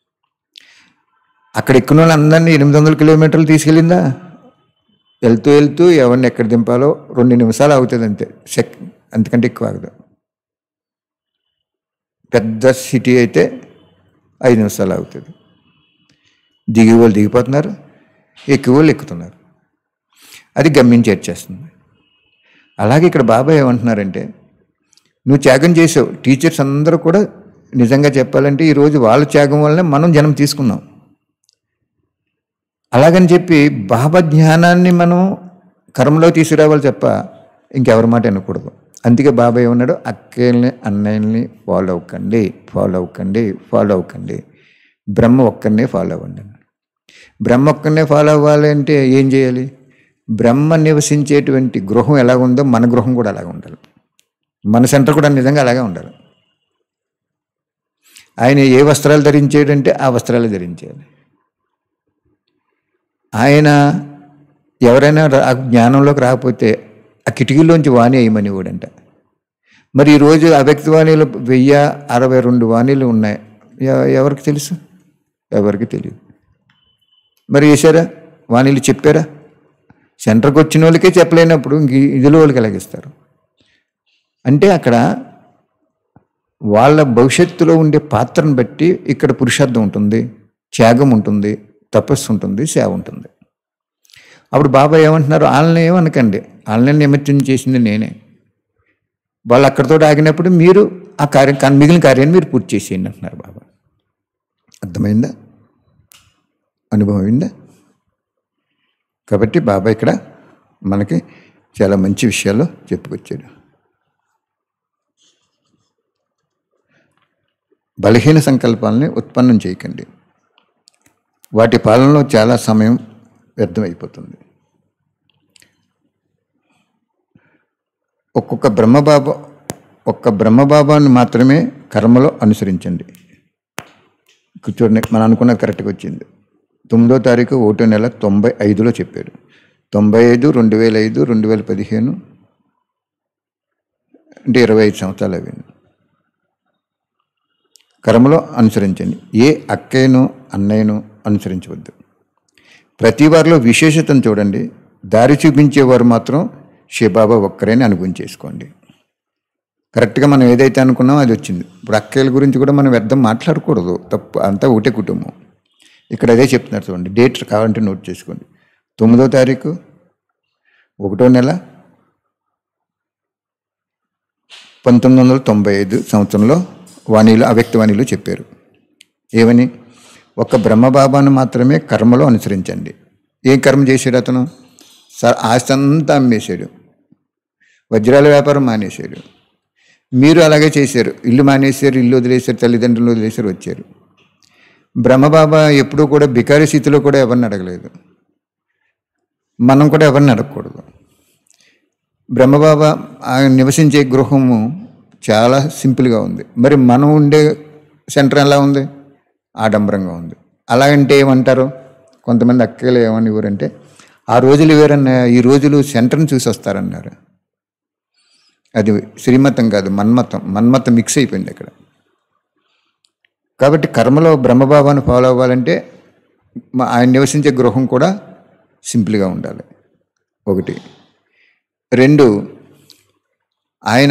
అక్కడ ఎక్కిన వాళ్ళందరినీ ఎనిమిది వందల కిలోమీటర్లు తీసుకెళ్ళిందా వెళ్తూ వెళ్తూ ఎవరిని ఎక్కడ దింపాలో రెండు నిమిషాలు అవుతుంది అంతే సెక్ అంతకంటే ఎక్కువ ఆగదు పెద్ద సిటీ అయితే ఐదు నిమిషాలు అవుతుంది దిగి వాళ్ళు దిగిపోతున్నారు ఎక్కి వాళ్ళు ఎక్కుతున్నారు అది గమ్యం చేర్చేస్తుంది అలాగే ఇక్కడ బాబాయ్ ఏమంటున్నారంటే నువ్వు త్యాగం చేసావు టీచర్స్ అందరూ కూడా నిజంగా చెప్పాలంటే ఈరోజు వాళ్ళ త్యాగం వల్లనే మనం జనం తీసుకున్నాం అలాగని చెప్పి బాబా జ్ఞానాన్ని మనం కర్మలో తీసుకురావాలి తప్ప ఇంకెవరి మాట వినకూడదు అందుకే బాబా ఏమన్నాడు అక్కల్ని అన్నయ్యల్ని ఫాలో అవ్వకండి ఫాలో అవ్వకండి ఫాలో అవ్వకండి బ్రహ్మ ఒక్కరినే ఫాలో అవ్వండి అన్నాడు. బ్రహ్మ ఒక్కరినే ఫాలో అవ్వాలి అంటే ఏం చేయాలి బ్రహ్మ నివసించేటువంటి గృహం ఎలా ఉందో మన గృహం కూడా అలాగే ఉండాలి మన సెంటర్ కూడా నిజంగా అలాగే ఉండాలి ఆయన ఏ వస్త్రాలు ధరించేటంటే ఆ వస్త్రాలు ధరించేయాలి ఆయన ఎవరైనా రా- ఆ జ్ఞానంలోకి రాకపోతే ఆ కిటికీలోంచి వాణి వేయమని వాడంట మరి ఈరోజు అవ్యక్త వాణిలో వెయ్యి అరవై రెండు వాణిలు ఉన్నాయి ఎ- ఎవరికి తెలుసు ఎవరికి తెలియదు మరి వేశారా వాణిలు చెప్పారా సెంటర్కి వచ్చిన వాళ్ళకే చెప్పలేనప్పుడు ఇంక ఇదిలో వాళ్ళకి ఎలాగిస్తారు అంటే అక్కడ వాళ్ళ భవిష్యత్తులో ఉండే పాత్రను బట్టి ఇక్కడ పురుషార్థం ఉంటుంది త్యాగం ఉంటుంది తపస్సు ఉంటుంది సేవ ఉంటుంది అప్పుడు బాబా ఏమంటున్నారు వాళ్ళని ఏమనకండి వాళ్ళని నిమిత్తం చేసింది నేనే వాళ్ళు అక్కడితో ఆగినప్పుడు మీరు ఆ కార్యం కాని మిగిలిన కార్యాన్ని మీరు పూర్తి చేసేయండి అంటున్నారు బాబా అర్థమైందా అనుభవం అయిందా కాబట్టి బాబా ఇక్కడ మనకి చాలా మంచి విషయాలు చెప్పుకొచ్చాడు బలహీన సంకల్పాలని ఉత్పన్నం చేయకండి వాటి పాలనలో చాలా సమయం వ్యర్థమైపోతుంది ఒక్కొక్క బ్రహ్మబాబా ఒక్క బ్రహ్మబాబాను మాత్రమే కర్మలో అనుసరించండి ఇక్కడ చూడండి మనం అనుకున్నది కరెక్ట్గా వచ్చింది తొమ్మిదో తారీఖు ఒకటో నెల తొంభై ఐదులో చెప్పాడు తొంభై ఐదు రెండు వేల ఐదు రెండు వేల పదిహేను అంటే ఇరవై ఐదు సంవత్సరాలు అవి కర్మలో అనుసరించండి ఏ అక్కయ్యను అన్నయ్యను అనుసరించవద్దు ప్రతి వారిలో విశేషతను చూడండి దారి చూపించేవారు మాత్రం శివబాబా ఒక్కరేని అనుభవం చేసుకోండి కరెక్ట్గా మనం ఏదైతే అనుకున్నామో అది వచ్చింది ఇప్పుడు అక్కయ్యల గురించి కూడా మనం వ్యర్థం మాట్లాడకూడదు తప్పు అంతా ఒకటే కుటుంబం ఇక్కడ అదే చెప్తున్నారు చూడండి డేట్ కావాలంటే నోట్ చేసుకోండి తొమ్మిదో తారీఖు ఒకటో నెల పంతొమ్మిది వందల తొంభై ఐదు సంవత్సరంలో వాణిలో అవ్యక్తవాణిలో చెప్పారు ఏమని ఒక బ్రహ్మబాబాను మాత్రమే కర్మలో అనుసరించండి ఏం కర్మ చేశాడు అతను స ఆస్తి అంతా అమ్మేశాడు వజ్రాల వ్యాపారం మానేశాడు మీరు అలాగే చేశారు ఇల్లు మానేశారు ఇల్లు వదిలేశారు తల్లిదండ్రులు వదిలేశారు వచ్చారు బ్రహ్మబాబా ఎప్పుడూ కూడా బికారి స్థితిలో కూడా ఎవరిని అడగలేదు మనం కూడా ఎవరిని అడగకూడదు బ్రహ్మబాబా ఆయన నివసించే గృహము చాలా సింపుల్గా ఉంది మరి మనం ఉండే సెంటర్ ఎలా ఉంది ఆడంబరంగా ఉంది అలాగంటే ఏమంటారు కొంతమంది అక్కలు ఏమని ఊరంటే ఆ రోజులు వేరన్నా ఈ రోజులు సెంటర్ని చూసి వస్తారన్నారు అది శ్రీమతం కాదు మన్మతం మన్మతం మిక్స్ అయిపోయింది అక్కడ కాబట్టి కర్మలో బ్రహ్మబాబాను ఫాలో అవ్వాలంటే మా- ఆయన నివసించే గృహం కూడా సింపుల్గా ఉండాలి ఒకటి రెండు ఆయన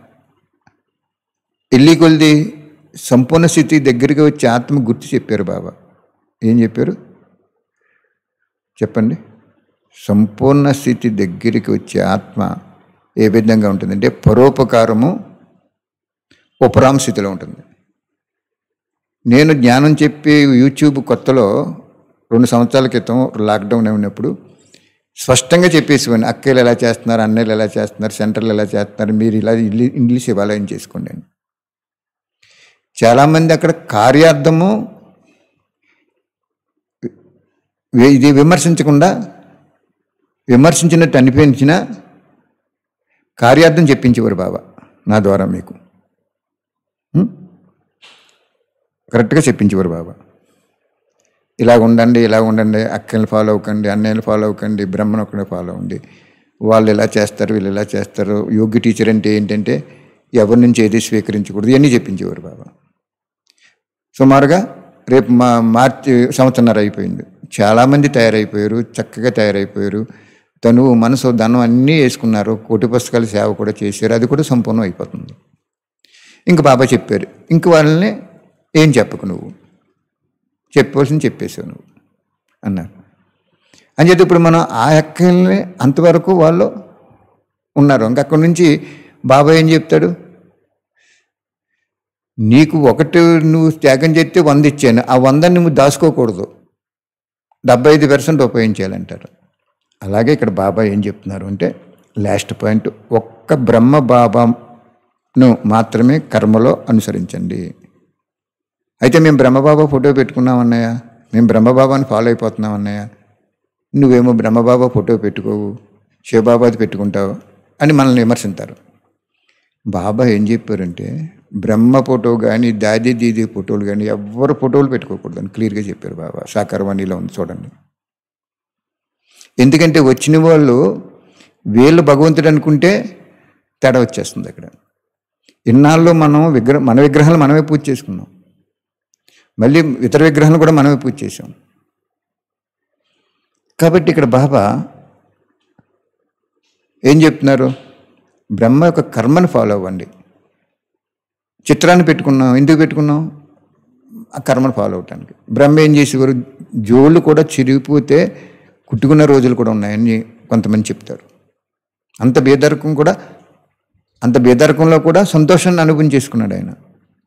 ఎల్లి కొలిది సంపూర్ణ స్థితి దగ్గరికి వచ్చి ఆత్మ గుర్తు చెప్పారు బాబా ఏం చెప్పారు చెప్పండి సంపూర్ణ స్థితి దగ్గరికి వచ్చే ఆత్మ ఏ విధంగా ఉంటుందంటే పరోపకారము ఉపరామ స్థితిలో ఉంటుంది నేను జ్ఞానం చెప్పి యూట్యూబ్ కొత్తలో రెండు సంవత్సరాల క్రితం లాక్డౌన్ ఉన్నప్పుడు స్పష్టంగా చెప్పేసేవాడిని అక్కలు ఎలా చేస్తున్నారు అన్నయ్యలు ఎలా చేస్తున్నారు సెంటర్లు ఎలా చేస్తున్నారు మీరు ఇలా ఇల్లు ఇంగ్లీష్ శివాలయం చేసుకోండి అని చాలామంది అక్కడ కార్యార్థము వి- ఇది విమర్శించకుండా విమర్శించినట్టు అనిపించిన కార్యార్థం చెప్పించేవారు బాబా నా ద్వారా మీకు ఉం? కరెక్ట్గా చెప్పించేవారు బాబా ఇలా ఉండండి ఇలా ఉండండి అక్కల్ని ఫాలో అవ్వకండి అన్నయ్యని ఫాలో అవ్వకండి బ్రహ్మను ఒకనే ఫాలో అవ్వండి వాళ్ళు ఎలా చేస్తారు వీళ్ళు ఎలా చేస్తారు యోగి టీచర్ అంటే ఏంటంటే ఎవరి నుంచి ఏది స్వీకరించకూడదు ఇవన్నీ చెప్పించేవారు బాబా సుమారుగా రేపు మా మార్చి సంవత్సరన్నర అయిపోయింది చాలామంది తయారైపోయారు చక్కగా తయారైపోయారు తను మనసు ధనం అన్నీ వేసుకున్నారు కోటి పుస్తకాల సేవ కూడా చేశారు అది కూడా సంపూర్ణం అయిపోతుంది ఇంక బాబా చెప్పారు ఇంక వాళ్ళని ఏం చెప్పకు నువ్వు చెప్పవలసింది చెప్పేసావు నువ్వు అన్నారు అని చెప్పి ఇప్పుడు మనం ఆ అక్కల్ని అంతవరకు వాళ్ళు ఉన్నారు ఇంక అక్కడి నుంచి బాబా ఏం చెప్తాడు నీకు ఒకటి నువ్వు త్యాగం చేస్తే వంద ఇచ్చాను ఆ వందని నువ్వు దాచుకోకూడదు డెబ్బై ఐదు పర్సెంట్ ఉపయోగించాలంటారు అలాగే ఇక్కడ బాబా ఏం చెప్తున్నారు అంటే లాస్ట్ పాయింట్ ఒక్క బ్రహ్మ బాబాను మాత్రమే కర్మలో అనుసరించండి అయితే మేము బ్రహ్మబాబా ఫోటో పెట్టుకున్నాం అన్నయ్య మేము బ్రహ్మబాబాని ఫాలో అయిపోతున్నాం అన్నయ్య నువ్వేమో బ్రహ్మబాబా ఫోటో పెట్టుకోవు శివబాబాది పెట్టుకుంటావు అని మనల్ని విమర్శింటారు బాబా ఏం చెప్పారంటే బ్రహ్మ ఫోటో కానీ దాది దీది ఫోటోలు కానీ ఎవ్వరు ఫోటోలు పెట్టుకోకూడదు అని క్లియర్గా చెప్పారు బాబా సాకరవాణిలో ఉంది చూడండి ఎందుకంటే వచ్చిన వాళ్ళు వీళ్ళు భగవంతుడు అనుకుంటే తేడా వచ్చేస్తుంది అక్కడ ఇన్నాళ్ళు మనం విగ్రహ మన విగ్రహాలు మనమే పూజ చేసుకున్నాం మళ్ళీ ఇతర విగ్రహాలు కూడా మనమే పూజ చేసాం కాబట్టి ఇక్కడ బాబా ఏం చెప్తున్నారు బ్రహ్మ యొక్క కర్మను ఫాలో అవ్వండి చిత్రాన్ని పెట్టుకున్నాం ఎందుకు పెట్టుకున్నాం ఆ కర్మను ఫాలో అవటానికి బ్రహ్మ ఏం చేసేవారు జోళ్ళు కూడా చిరిగిపోతే కుట్టుకున్న రోజులు కూడా ఉన్నాయని కొంతమంది చెప్తారు అంత బేదరకం కూడా అంత బేదరకంలో కూడా సంతోషాన్ని అనుభవం చేసుకున్నాడు ఆయన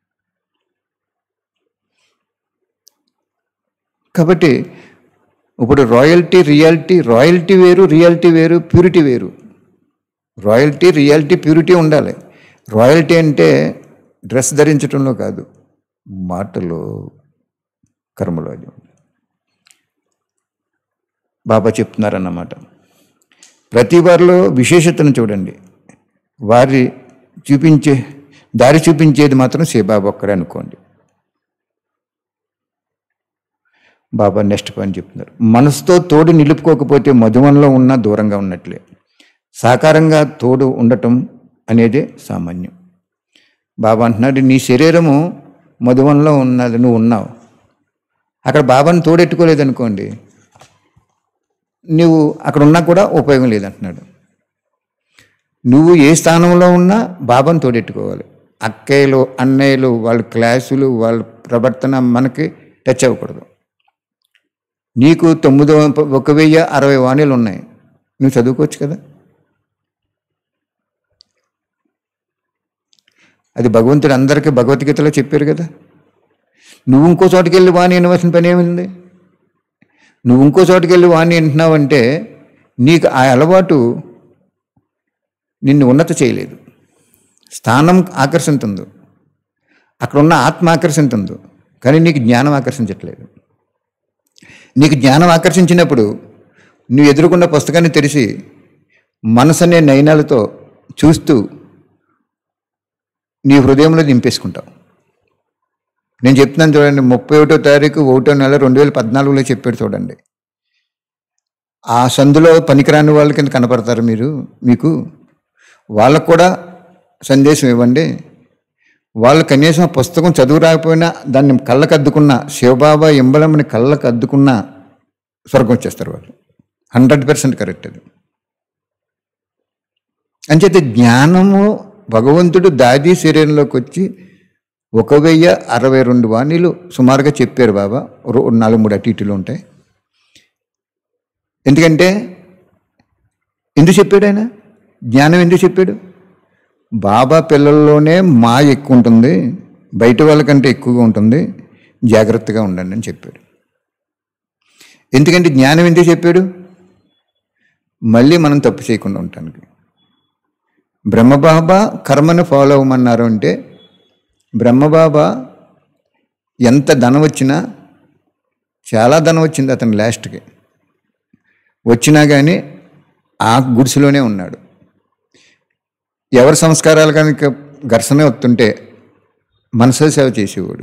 కాబట్టి ఇప్పుడు రాయల్టీ రియాలిటీ రాయల్టీ వేరు రియాలిటీ వేరు ప్యూరిటీ వేరు రాయల్టీ రియాలిటీ ప్యూరిటీ ఉండాలి రాయల్టీ అంటే డ్రెస్ ధరించడంలో కాదు మాటలో కర్మలో అది ఉంది. బాబా చెప్తున్నారన్నమాట ప్రతి వారిలో విశేషతను చూడండి వారి చూపించే దారి చూపించేది మాత్రం శివబాబా ఒక్కడే అనుకోండి బాబా నెక్స్ట్ పాయింట్ చెప్తున్నారు మనసుతో తోడు నిలుపుకోకపోతే మధువనంలో ఉన్న దూరంగా ఉన్నట్లే సాకారంగా తోడు ఉండటం అనేదే సామాన్యం బాబా అంటున్నాడు నీ శరీరము మధువనంలో ఉన్నది నువ్వు ఉన్నావు అక్కడ బాబాను తోడెట్టుకోలేదనుకోండి నువ్వు అక్కడ ఉన్నా కూడా ఉపయోగం లేదంటున్నాడు నువ్వు ఏ స్థానంలో ఉన్నా బాబాను తోడెట్టుకోవాలి అక్కయ్యలు అన్నయ్యలు వాళ్ళ క్లాసులు వాళ్ళ ప్రవర్తన మనకి టచ్ అవ్వకూడదు నీకు తొమ్మిది వ- ఒక వెయ్యి అరవై వాణీలు ఉన్నాయి నువ్వు చదువుకోవచ్చు కదా అది భగవంతుడు అందరికీ భగవద్గీతలో చెప్పారు కదా నువ్వు ఇంకో చోటుకి వెళ్ళి వాణి వినవలసిన పని ఏమింది నువ్వు ఇంకో చోటుకి వెళ్ళి వాణి వింటున్నావంటే నీకు ఆ అలవాటు నిన్ను ఉన్నత చేయలేదు స్థానం ఆకర్షింతుంది అక్కడ ఉన్న ఆత్మ ఆకర్షింతుంది కానీ నీకు జ్ఞానం ఆకర్షించట్లేదు నీకు జ్ఞానం ఆకర్షించినప్పుడు నువ్వు ఎదుర్కొన్న పుస్తకాన్ని తెరిచి మనసు అనే నయనాలతో చూస్తూ నీ హృదయంలో నింపేసుకుంటావు నేను చెప్తున్నాను చూడండి ముప్పై ఒకటో తారీఖు ఒకటో నెల రెండు వేల పద్నాలుగులో చెప్పాడు చూడండి ఆ సందులో పనికిరాని వాళ్ళ కింద కనపడతారు మీరు మీకు వాళ్ళకు కూడా సందేశం ఇవ్వండి వాళ్ళు కనీసం ఆ పుస్తకం చదువు రాకపోయినా దాన్ని కళ్ళకు అద్దుకున్న శివబాబా ఎంబలమని కళ్ళకు అద్దుకున్న స్వర్గం వచ్చేస్తారు వాళ్ళు హండ్రెడ్ పర్సెంట్ కరెక్ట్ అది అంచేత జ్ఞానము భగవంతుడు దాది శరీరంలోకి వచ్చి ఒక వెయ్యి అరవై రెండు వాణీలు సుమారుగా చెప్పారు బాబా రో- నాలుగు మూడు అటు ఇటులు ఉంటాయి ఎందుకంటే ఎందుకు చెప్పాడు ఆయన జ్ఞానం ఎందుకు చెప్పాడు బాబా పిల్లల్లోనే మా ఎక్కువ ఉంటుంది బయట వాళ్ళకంటే ఎక్కువగా ఉంటుంది జాగ్రత్తగా ఉండండి అని చెప్పాడు ఎందుకంటే జ్ఞానం ఎందుకు చెప్పాడు మళ్ళీ మనం తప్పు చేయకుండా ఉండటానికి బ్రహ్మబాబా కర్మను ఫాలో అవ్వమన్నారు అంటే బ్రహ్మబాబా ఎంత ధనం వచ్చినా చాలా ధనం వచ్చింది అతను లాస్ట్కి వచ్చినా కానీ ఆ గుడిసెలోనే ఉన్నాడు ఎవరి సంస్కారాలు కనుక ఘర్షణ వస్తుంటే మనసు సేవ చేసేవాడు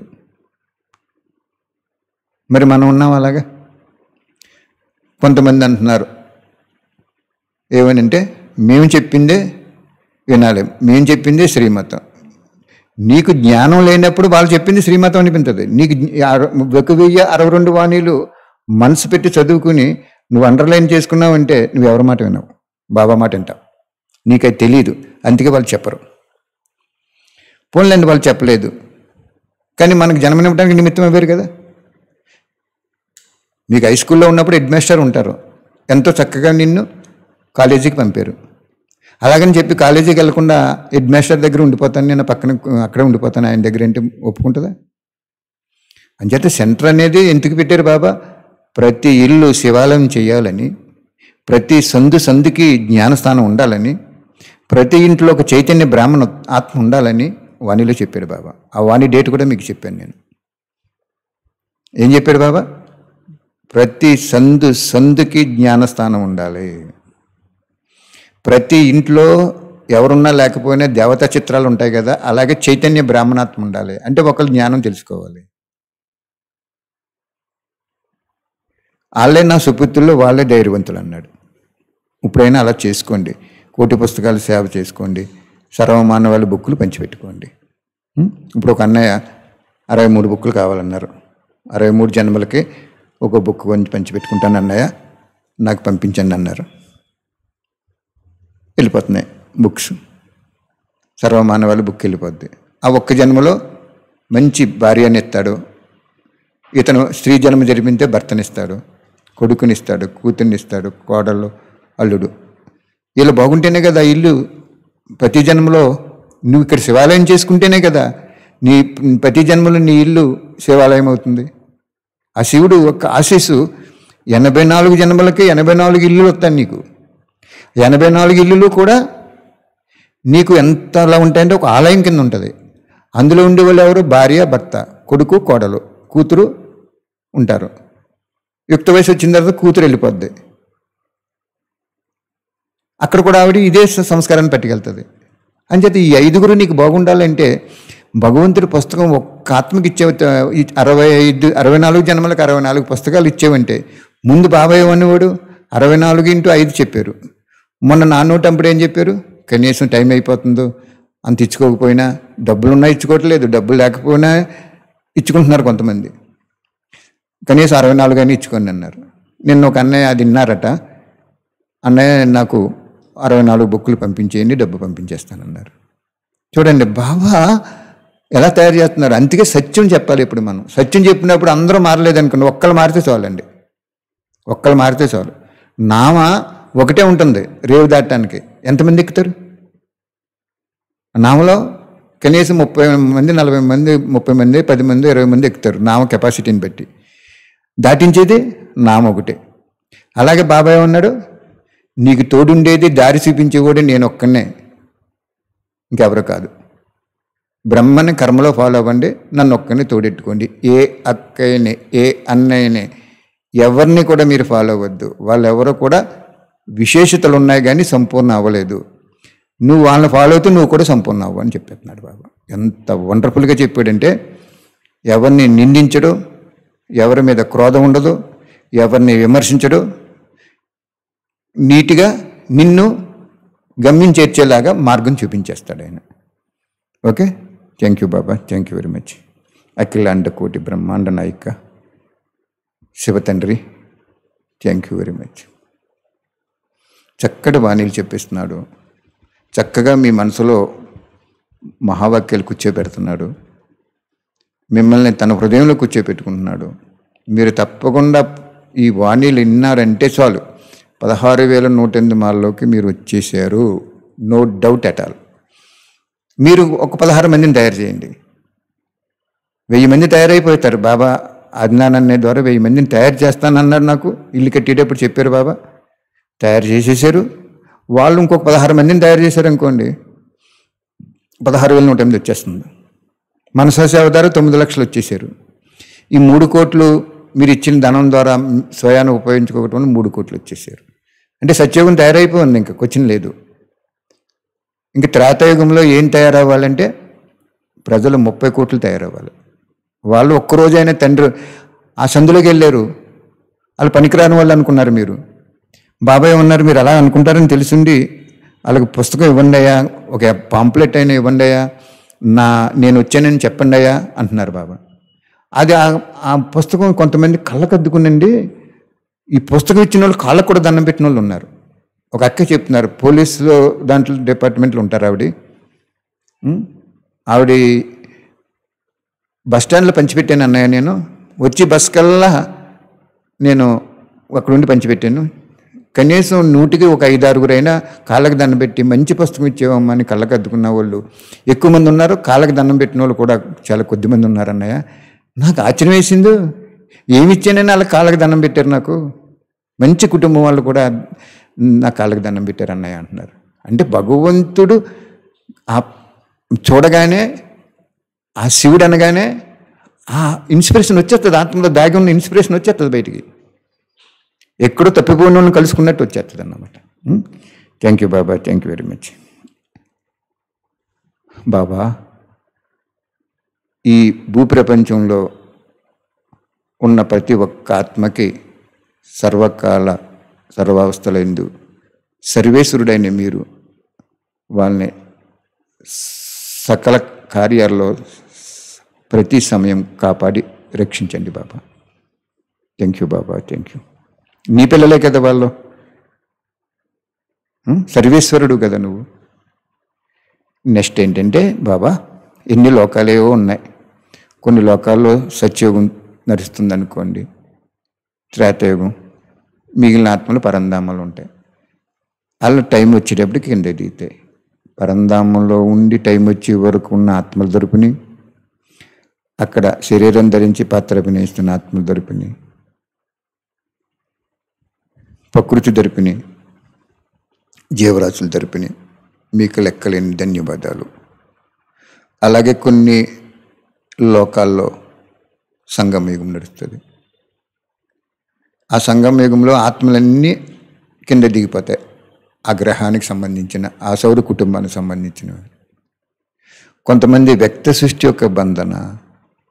మరి మనం ఉన్నాం అలాగా కొంతమంది అంటున్నారు ఏమనంటే మేము చెప్పిందే వినాలి మేము చెప్పిందే శ్రీమతం నీకు జ్ఞానం లేనప్పుడు వాళ్ళు చెప్పింది శ్రీమతం అనిపించదు నీకు జ్ఞ- అర- ఒక వెయ్యి అరవై రెండు వాణీలు మనసు పెట్టి చదువుకుని నువ్వు అండర్లైన్ చేసుకున్నావంటే నువ్వు ఎవరి మాట వినవు బాబా మాట వింటావు నీకది తెలియదు అందుకే వాళ్ళు చెప్పరు పోన్లేండి వాళ్ళు చెప్పలేదు కానీ మనకు జన్మనివ్వడానికి నిమిత్తం అవ్వారు కదా మీకు హై స్కూల్లో ఉన్నప్పుడు హెడ్ మాస్టర్ ఉంటారు ఎంతో చక్కగా నిన్ను కాలేజీకి పంపారు అలాగని చెప్పి కాలేజీకి వెళ్లకుండా హెడ్ మాస్టర్ దగ్గర ఉండిపోతాను నేను పక్కన అక్కడే ఉండిపోతాను ఆయన దగ్గర ఏంటి ఒప్పుకుంటుందా అంచేత సెంటర్ అనేది ఎందుకు పెట్టారు బాబా ప్రతి ఇల్లు శివాలయం చేయాలని ప్రతి సందు సందుకి జ్ఞానస్థానం ఉండాలని ప్రతి ఇంట్లో ఒక చైతన్య బ్రాహ్మణ ఆత్మ ఉండాలని వాణిలో చెప్పాడు బాబా ఆ వాణి డేట్ కూడా మీకు చెప్పాను నేను ఏం చెప్పాడు బాబా ప్రతి సందు సందుకి జ్ఞానస్థానం ఉండాలి ప్రతి ఇంట్లో ఎవరున్నా లేకపోయినా దేవతా చిత్రాలు ఉంటాయి కదా అలాగే చైతన్య బ్రాహ్మణాత్మ ఉండాలి అంటే ఒకళ్ళు జ్ఞానం తెలుసుకోవాలి వాళ్ళే నా సుపుత్రులు వాళ్ళే ధైర్యవంతులు అన్నాడు ఇప్పుడైనా అలా చేసుకోండి కోటి పుస్తకాలు సేవ చేసుకోండి సర్వమానవాళి బుక్కులు పంచిపెట్టుకోండి ఉం? ఇప్పుడు ఒక అన్నయ్య అరవై మూడు బుక్కులు కావాలన్నారు అరవై మూడు జన్మలకి ఒక బుక్ కొంచెం పంచిపెట్టుకుంటాను అన్నయ్య నాకు పంపించండి అన్నారు వెళ్ళిపోతున్నాయి బుక్స్ సర్వమానవాళి బుక్ వెళ్ళిపోద్ది ఆ ఒక్క జన్మలో మంచి భార్యని ఇస్తాడు ఇతను స్త్రీ జన్మ జరిపితే భర్తనిస్తాడు కొడుకునిస్తాడు కూతుర్నిస్తాడు కోడలు అల్లుడు వీళ్ళు బాగుంటేనే కదా ఆ ఇల్లు ప్రతి జన్మలో నువ్వు ఇక్కడ శివాలయం చేసుకుంటేనే కదా నీ ప్రతి జన్మలో నీ ఇల్లు శివాలయం అవుతుంది ఆ శివుడు ఒక ఆశీస్సు ఎనభై నాలుగు జన్మలకి ఎనభై నాలుగు ఇల్లులు వస్తాయి నీకు ఎనభై నాలుగు ఇల్లులు కూడా నీకు ఎంతలా ఉంటాయంటే ఒక ఆలయం కింద ఉంటుంది అందులో ఉండే వాళ్ళు ఎవరు భార్య భర్త కొడుకు కోడలు కూతురు ఉంటారు యుక్త వయసు వచ్చిన తర్వాత కూతురు వెళ్ళిపోద్ది అక్కడ కూడా ఆవిడ ఇదే స- సంస్కారాన్ని పట్టుకెళ్తుంది అంచేత ఈ ఐదుగురు నీకు బాగుండాలంటే భగవంతుడి పుస్తకం ఒక్క ఒక్క ఆత్మకి ఇచ్చే అరవై ఐదు అరవై నాలుగు జన్మలకు అరవై నాలుగు పుస్తకాలు ఇచ్చేవంటే ముందు బాబాయ్ అనేవాడు అరవై నాలుగు ఇంటూ ఐదు చెప్పారు మొన్న నా నోటంపుడు ఏం చెప్పారు కనీసం టైం అయిపోతుందో అంత ఇచ్చుకోకపోయినా డబ్బులున్నా ఇచ్చుకోవట్లేదు డబ్బులు లేకపోయినా ఇచ్చుకుంటున్నారు కొంతమంది కనీసం అరవై నాలుగు అని ఇచ్చుకోండి అన్నారు నిన్న ఒక అన్నయ్య అది విన్నారట అన్నయ్య నాకు అరవై నాలుగు బుక్కులు పంపించేయండి డబ్బు పంపించేస్తానన్నారు చూడండి బాబా ఎలా తయారు చేస్తున్నారు అందుకే సత్యం చెప్పాలి ఇప్పుడు మనం సత్యం చెప్పినప్పుడు అందరూ మారలేదు అనుకోండి ఒక్కళ్ళు మారితే చాలండి ఒక్కళ్ళు మారితే చాలు నామ ఒకటే ఉంటుంది రేవు దాటడానికి ఎంతమంది ఎక్కుతారు నామలో కనీసం ముప్పై మంది నలభై మంది ముప్పై మంది పది మంది ఇరవై మంది ఎక్కుతారు నామ కెపాసిటీని బట్టి దాటించేది నామ ఒకటే అలాగే బాబాయ్ ఉన్నాడు నీకు తోడుండేది దారి చూపించేవాడు నేను ఒక్కనే ఇంకెవరు కాదు బ్రహ్మని కర్మలో ఫాలో అవ్వండి నన్ను ఒక్కని తోడెట్టుకోండి ఏ అక్కయ్యని ఏ అన్నయ్యని ఎవరిని కూడా మీరు ఫాలో అవ్వద్దు వాళ్ళెవరో కూడా విశేషతలు ఉన్నాయి కానీ సంపూర్ణ అవ్వలేదు నువ్వు వాళ్ళని ఫాలో అవుతూ నువ్వు కూడా సంపూర్ణ అవ్వు అని చెప్పేస్తున్నాడు బాబా ఎంత వండర్ఫుల్గా చెప్పాడంటే ఎవరిని నిందించడు ఎవరి మీద క్రోధం ఉండదు ఎవరిని విమర్శించడు నీట్గా నిన్ను గమ్యం చేర్చేలాగా మార్గం చూపించేస్తాడు ఆయన okay thank you Baba thank you very much అఖిలాండ కోటి బ్రహ్మాండ నాయిక శివతండ్రి థ్యాంక్ యూ వెరీ మచ్ చక్కటి వాణీలు చెప్పిస్తున్నాడు చక్కగా మీ మనసులో మహావాక్యాలు కూర్చోబెడుతున్నాడు మిమ్మల్ని తన హృదయంలో కూర్చోబెట్టుకుంటున్నాడు మీరు తప్పకుండా ఈ వాణీలు విన్నారంటే చాలు పదహారు వేల నూట ఎనిమిది మాలలోకి మీరు వచ్చేసారు నో డౌట్ అట్ ఆల్ మీరు ఒక పదహారు మందిని తయారు చేయండి వెయ్యి మంది తయారైపోతారు బాబా అజ్ఞాన్ అనే ద్వారా వెయ్యి మందిని తయారు చేస్తానన్నారు నాకు ఇల్లు కట్టేటప్పుడు చెప్పారు బాబా తయారు చేసేసారు వాళ్ళు ఇంకొక పదహారు మందిని తయారు చేశారు అనుకోండి పదహారు వేల నూట ఎనిమిది వచ్చేస్తుంది మనసా సేవ ద్వారా తొమ్మిది లక్షలు వచ్చేసారు ఈ మూడు కోట్లు మీరు ఇచ్చిన ధనం ద్వారా స్వయాన్ని ఉపయోగించుకోవటం వల్ల మూడు కోట్లు వచ్చేసారు అంటే సత్యోగం తయారైపోయింది ఇంకా క్వశ్చన్ లేదు ఇంక త్రేతాయుగంలో ఏం తయారవ్వాలంటే ప్రజలు ముప్పై కోట్లు తయారవ్వాలి వాళ్ళు ఒక్కరోజైనా తండ్రి ఆ సందులోకి వెళ్ళారు వాళ్ళు పనికిరాని వాళ్ళు అనుకున్నారు మీరు బాబాయ్ ఉన్నారు మీరు అలా అనుకుంటారని తెలిసిండి వాళ్ళకి పుస్తకం ఇవ్వండి అయ్యా ఒక పాంప్లెట్ అయినా ఇవ్వండి అయ్యా నా నేను వచ్చానని చెప్పండి అయ్యా అంటున్నారు బాబా అది ఆ- ఆ పుస్తకం కొంతమంది కళ్ళకద్దుకునండి ఈ పుస్తకం ఇచ్చిన వాళ్ళు కాళ్ళకు కూడా దండం పెట్టిన వాళ్ళు ఉన్నారు ఒక అక్క చెప్తున్నారు పోలీసులో దాంట్లో డిపార్ట్మెంట్లో ఉంటారు ఆవిడ ఉం? ఆవిడ బస్ స్టాండ్లో పంచిపెట్టాను అన్నయ్య నేను వచ్చి బస్ కల్లా నేను అక్కడ ఉండి పంచిపెట్టాను కనీసం నూటికి ఒక ఐదు ఆరుగురైనా కాళ్ళకి దండం పెట్టి మంచి పుస్తకం ఇచ్చేవమ్మా అని కళ్ళకి అద్దుకున్న వాళ్ళు ఎక్కువ మంది ఉన్నారు కాళ్ళకి దండం పెట్టిన వాళ్ళు కూడా చాలా కొద్ది మంది ఉన్నారు అన్నయ్య నాకు ఆశ్చర్యం వేసింది ఏమి ఇచ్చానని వాళ్ళ కాళ్ళకి దండం పెట్టారు నాకు మంచి కుటుంబం వాళ్ళు కూడా నా కాళ్ళకి దండం పెట్టారు అన్నయ్య అంటున్నారు అంటే భగవంతుడు ఆ చూడగానే ఆ శివుడు అనగానే ఆ ఇన్స్పిరేషన్ వచ్చేస్తుంది ఆత్మలో దాగి ఉన్న ఇన్స్పిరేషన్ వచ్చేస్తుంది బయటికి ఎక్కడో తప్పిపోయిన వాళ్ళని కలుసుకున్నట్టు వచ్చేస్తుంది అన్నమాట thank you Baba thank you very much Baba ఈ భూప్రపంచంలో ఉన్న ప్రతి ఒక్క ఆత్మకి సర్వకాల సర్వావస్థలందు సర్వేశ్వరుడైన మీరు వాళ్ళని సకల కార్యాల్లో ప్రతి సమయం కాపాడి రక్షించండి Baba thank you Baba thank you నీ పిల్లలే కదా వాళ్ళు ఉం? సర్వేశ్వరుడు కదా నువ్వు నెక్స్ట్ ఏంటంటే బాబా ఎన్ని లోకాలేవో ఉన్నాయి కొన్ని లోకాల్లో సత్యయోగం నడుస్తుంది అనుకోండి త్రేతయుగం మిగిలిన ఆత్మలు పరంధామాలు ఉంటాయి అలా టైం వచ్చేటప్పటికి కింద దిగుతాయి పరంధామంలో ఉండి టైం వచ్చే వరకు ఉన్న ఆత్మలు దొరికినాయి అక్కడ శరీరం ధరించి పాత్ర అభినయిస్తున్న ఆత్మలు దొరికినాయి ప్రకృతి దొరికినాయి జీవరాశులు దొరికినాయి మీకు లెక్కలేని ధన్యవాదాలు అలాగే కొన్ని లోకాల్లో సంగమయుగం నడుస్తుంది ఆ సంగమయుగంలో ఆత్మలన్నీ కింద దిగిపోతాయి ఆ గ్రహానికి సంబంధించిన ఆ సౌర కుటుంబానికి సంబంధించినవి కొంతమంది వ్యక్త సృష్టి యొక్క బంధన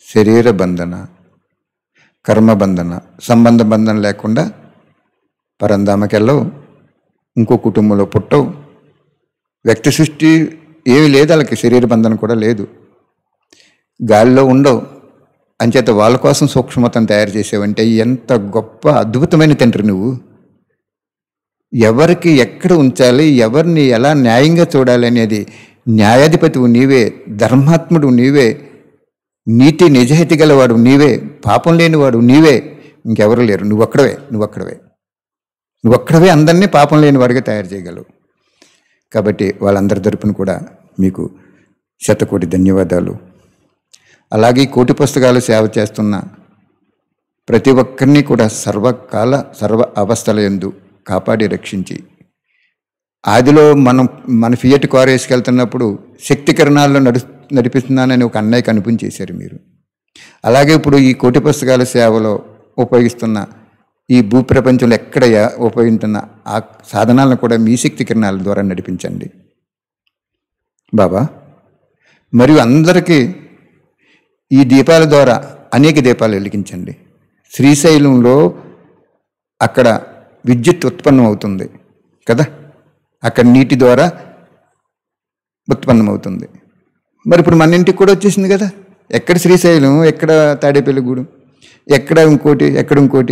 శరీర బంధన కర్మ బంధన సంబంధ బంధన లేకుండా పరంధామకెళ్ళవు ఇంకో కుటుంబంలో పుట్టవు వ్యక్తి సృష్టి ఏమి లేదు వాళ్ళకి శరీర బంధన కూడా లేదు గాలిలో ఉండవు అంచేత వాళ్ళ కోసం సూక్ష్మతను తయారు చేసేవంటే ఎంత గొప్ప అద్భుతమైన తండ్రి నువ్వు ఎవరికి ఎక్కడ ఉంచాలి ఎవరిని ఎలా న్యాయంగా చూడాలి అనేది న్యాయాధిపతివు నీవే ధర్మాత్ముడు నీవే నీతి నిజాయితీ గలవాడు నీవే పాపం లేనివాడు నీవే ఇంకెవరు లేరు నువ్వు ఒక్కడవే నువ్వు ఒక్కడవే నువ్వు ఒక్కడవే అందరినీ పాపం లేనివాడిగా తయారు చేయగలవు కాబట్టి వాళ్ళందరి తరపున కూడా మీకు శతకోటి ధన్యవాదాలు అలాగే ఈ కోటి పుస్తకాలు సేవ చేస్తున్న ప్రతి ఒక్కరిని కూడా సర్వకాల సర్వ అవస్థల ఎందు కాపాడి రక్షించి ఆదిలో మనం మన ఫియట్ కారు వేసుకెళ్తున్నప్పుడు శక్తి కిరణాల్లో నడు నడిపిస్తున్నానని ఒక అన్నయ్య కనిపించేశారు మీరు అలాగే ఇప్పుడు ఈ కోటి పుస్తకాల సేవలో ఉపయోగిస్తున్న ఈ భూప్రపంచంలో ఎక్కడ యా- ఉపయోగిస్తున్న ఆ సాధనాలను కూడా మీ శక్తి కిరణాల ద్వారా నడిపించండి బాబా మరియు అందరికీ ఈ దీపాల ద్వారా అనేక దీపాలు వెలిగించండి శ్రీశైలంలో అక్కడ విద్యుత్ ఉత్పన్నం అవుతుంది కదా అక్కడ నీటి ద్వారా ఉత్పన్నం అవుతుంది మరి ఇప్పుడు మన ఇంటికి కూడా వచ్చేసింది కదా ఎక్కడ శ్రీశైలం ఎక్కడ తాడేపల్లిగూడెం ఎక్కడ ఇంకోటి ఎక్కడ ఇంకోటి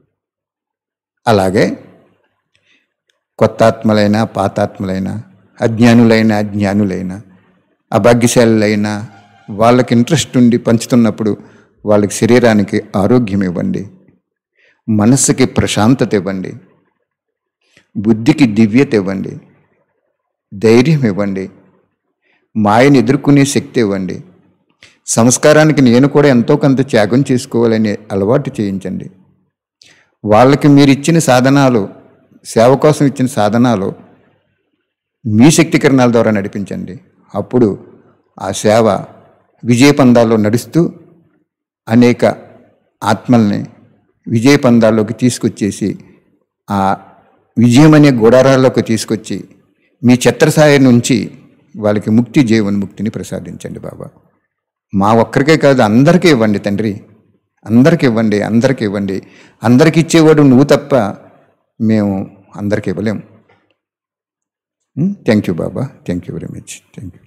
అలాగే కొత్త ఆత్మలైన పాతాత్మలైన అజ్ఞానులైన అజ్ఞానులైన అభాగ్యశాలులైన వాళ్ళకి ఇంట్రెస్ట్ ఉండి పంచుతున్నప్పుడు వాళ్ళకి శరీరానికి ఆరోగ్యం ఇవ్వండి మనస్సుకి ప్రశాంతత ఇవ్వండి బుద్ధికి దివ్యత ఇవ్వండి ధైర్యం ఇవ్వండి మాయని ఎదుర్కొనే శక్తి ఇవ్వండి సంస్కారానికి నేను కూడా ఎంతో కొంత త్యాగం చేసుకోవాలనే అలవాటు చేయించండి వాళ్ళకి మీరు ఇచ్చిన సాధనాలు సేవ కోసం ఇచ్చిన సాధనాలు మీ శక్తి కిరణాల ద్వారా నడిపించండి అప్పుడు ఆ సేవ విజయ పందాల్లో నడుస్తూ అనేక ఆత్మల్ని విజయ పందాల్లోకి తీసుకొచ్చేసి ఆ విజయం అనే గుడారాల్లోకి తీసుకొచ్చి మీ ఛత్రసాయి నుంచి వాళ్ళకి ముక్తి జీవన్ముక్తిని ప్రసాదించండి బాబా మా ఒక్కరికే కాదు అందరికీ ఇవ్వండి తండ్రి అందరికి ఇవ్వండి అందరికి ఇవ్వండి అందరికి ఇచ్చేవాడు నువ్వు తప్ప మేము అందరికి ఇవ్వలేం thank you Baba thank you very much thank you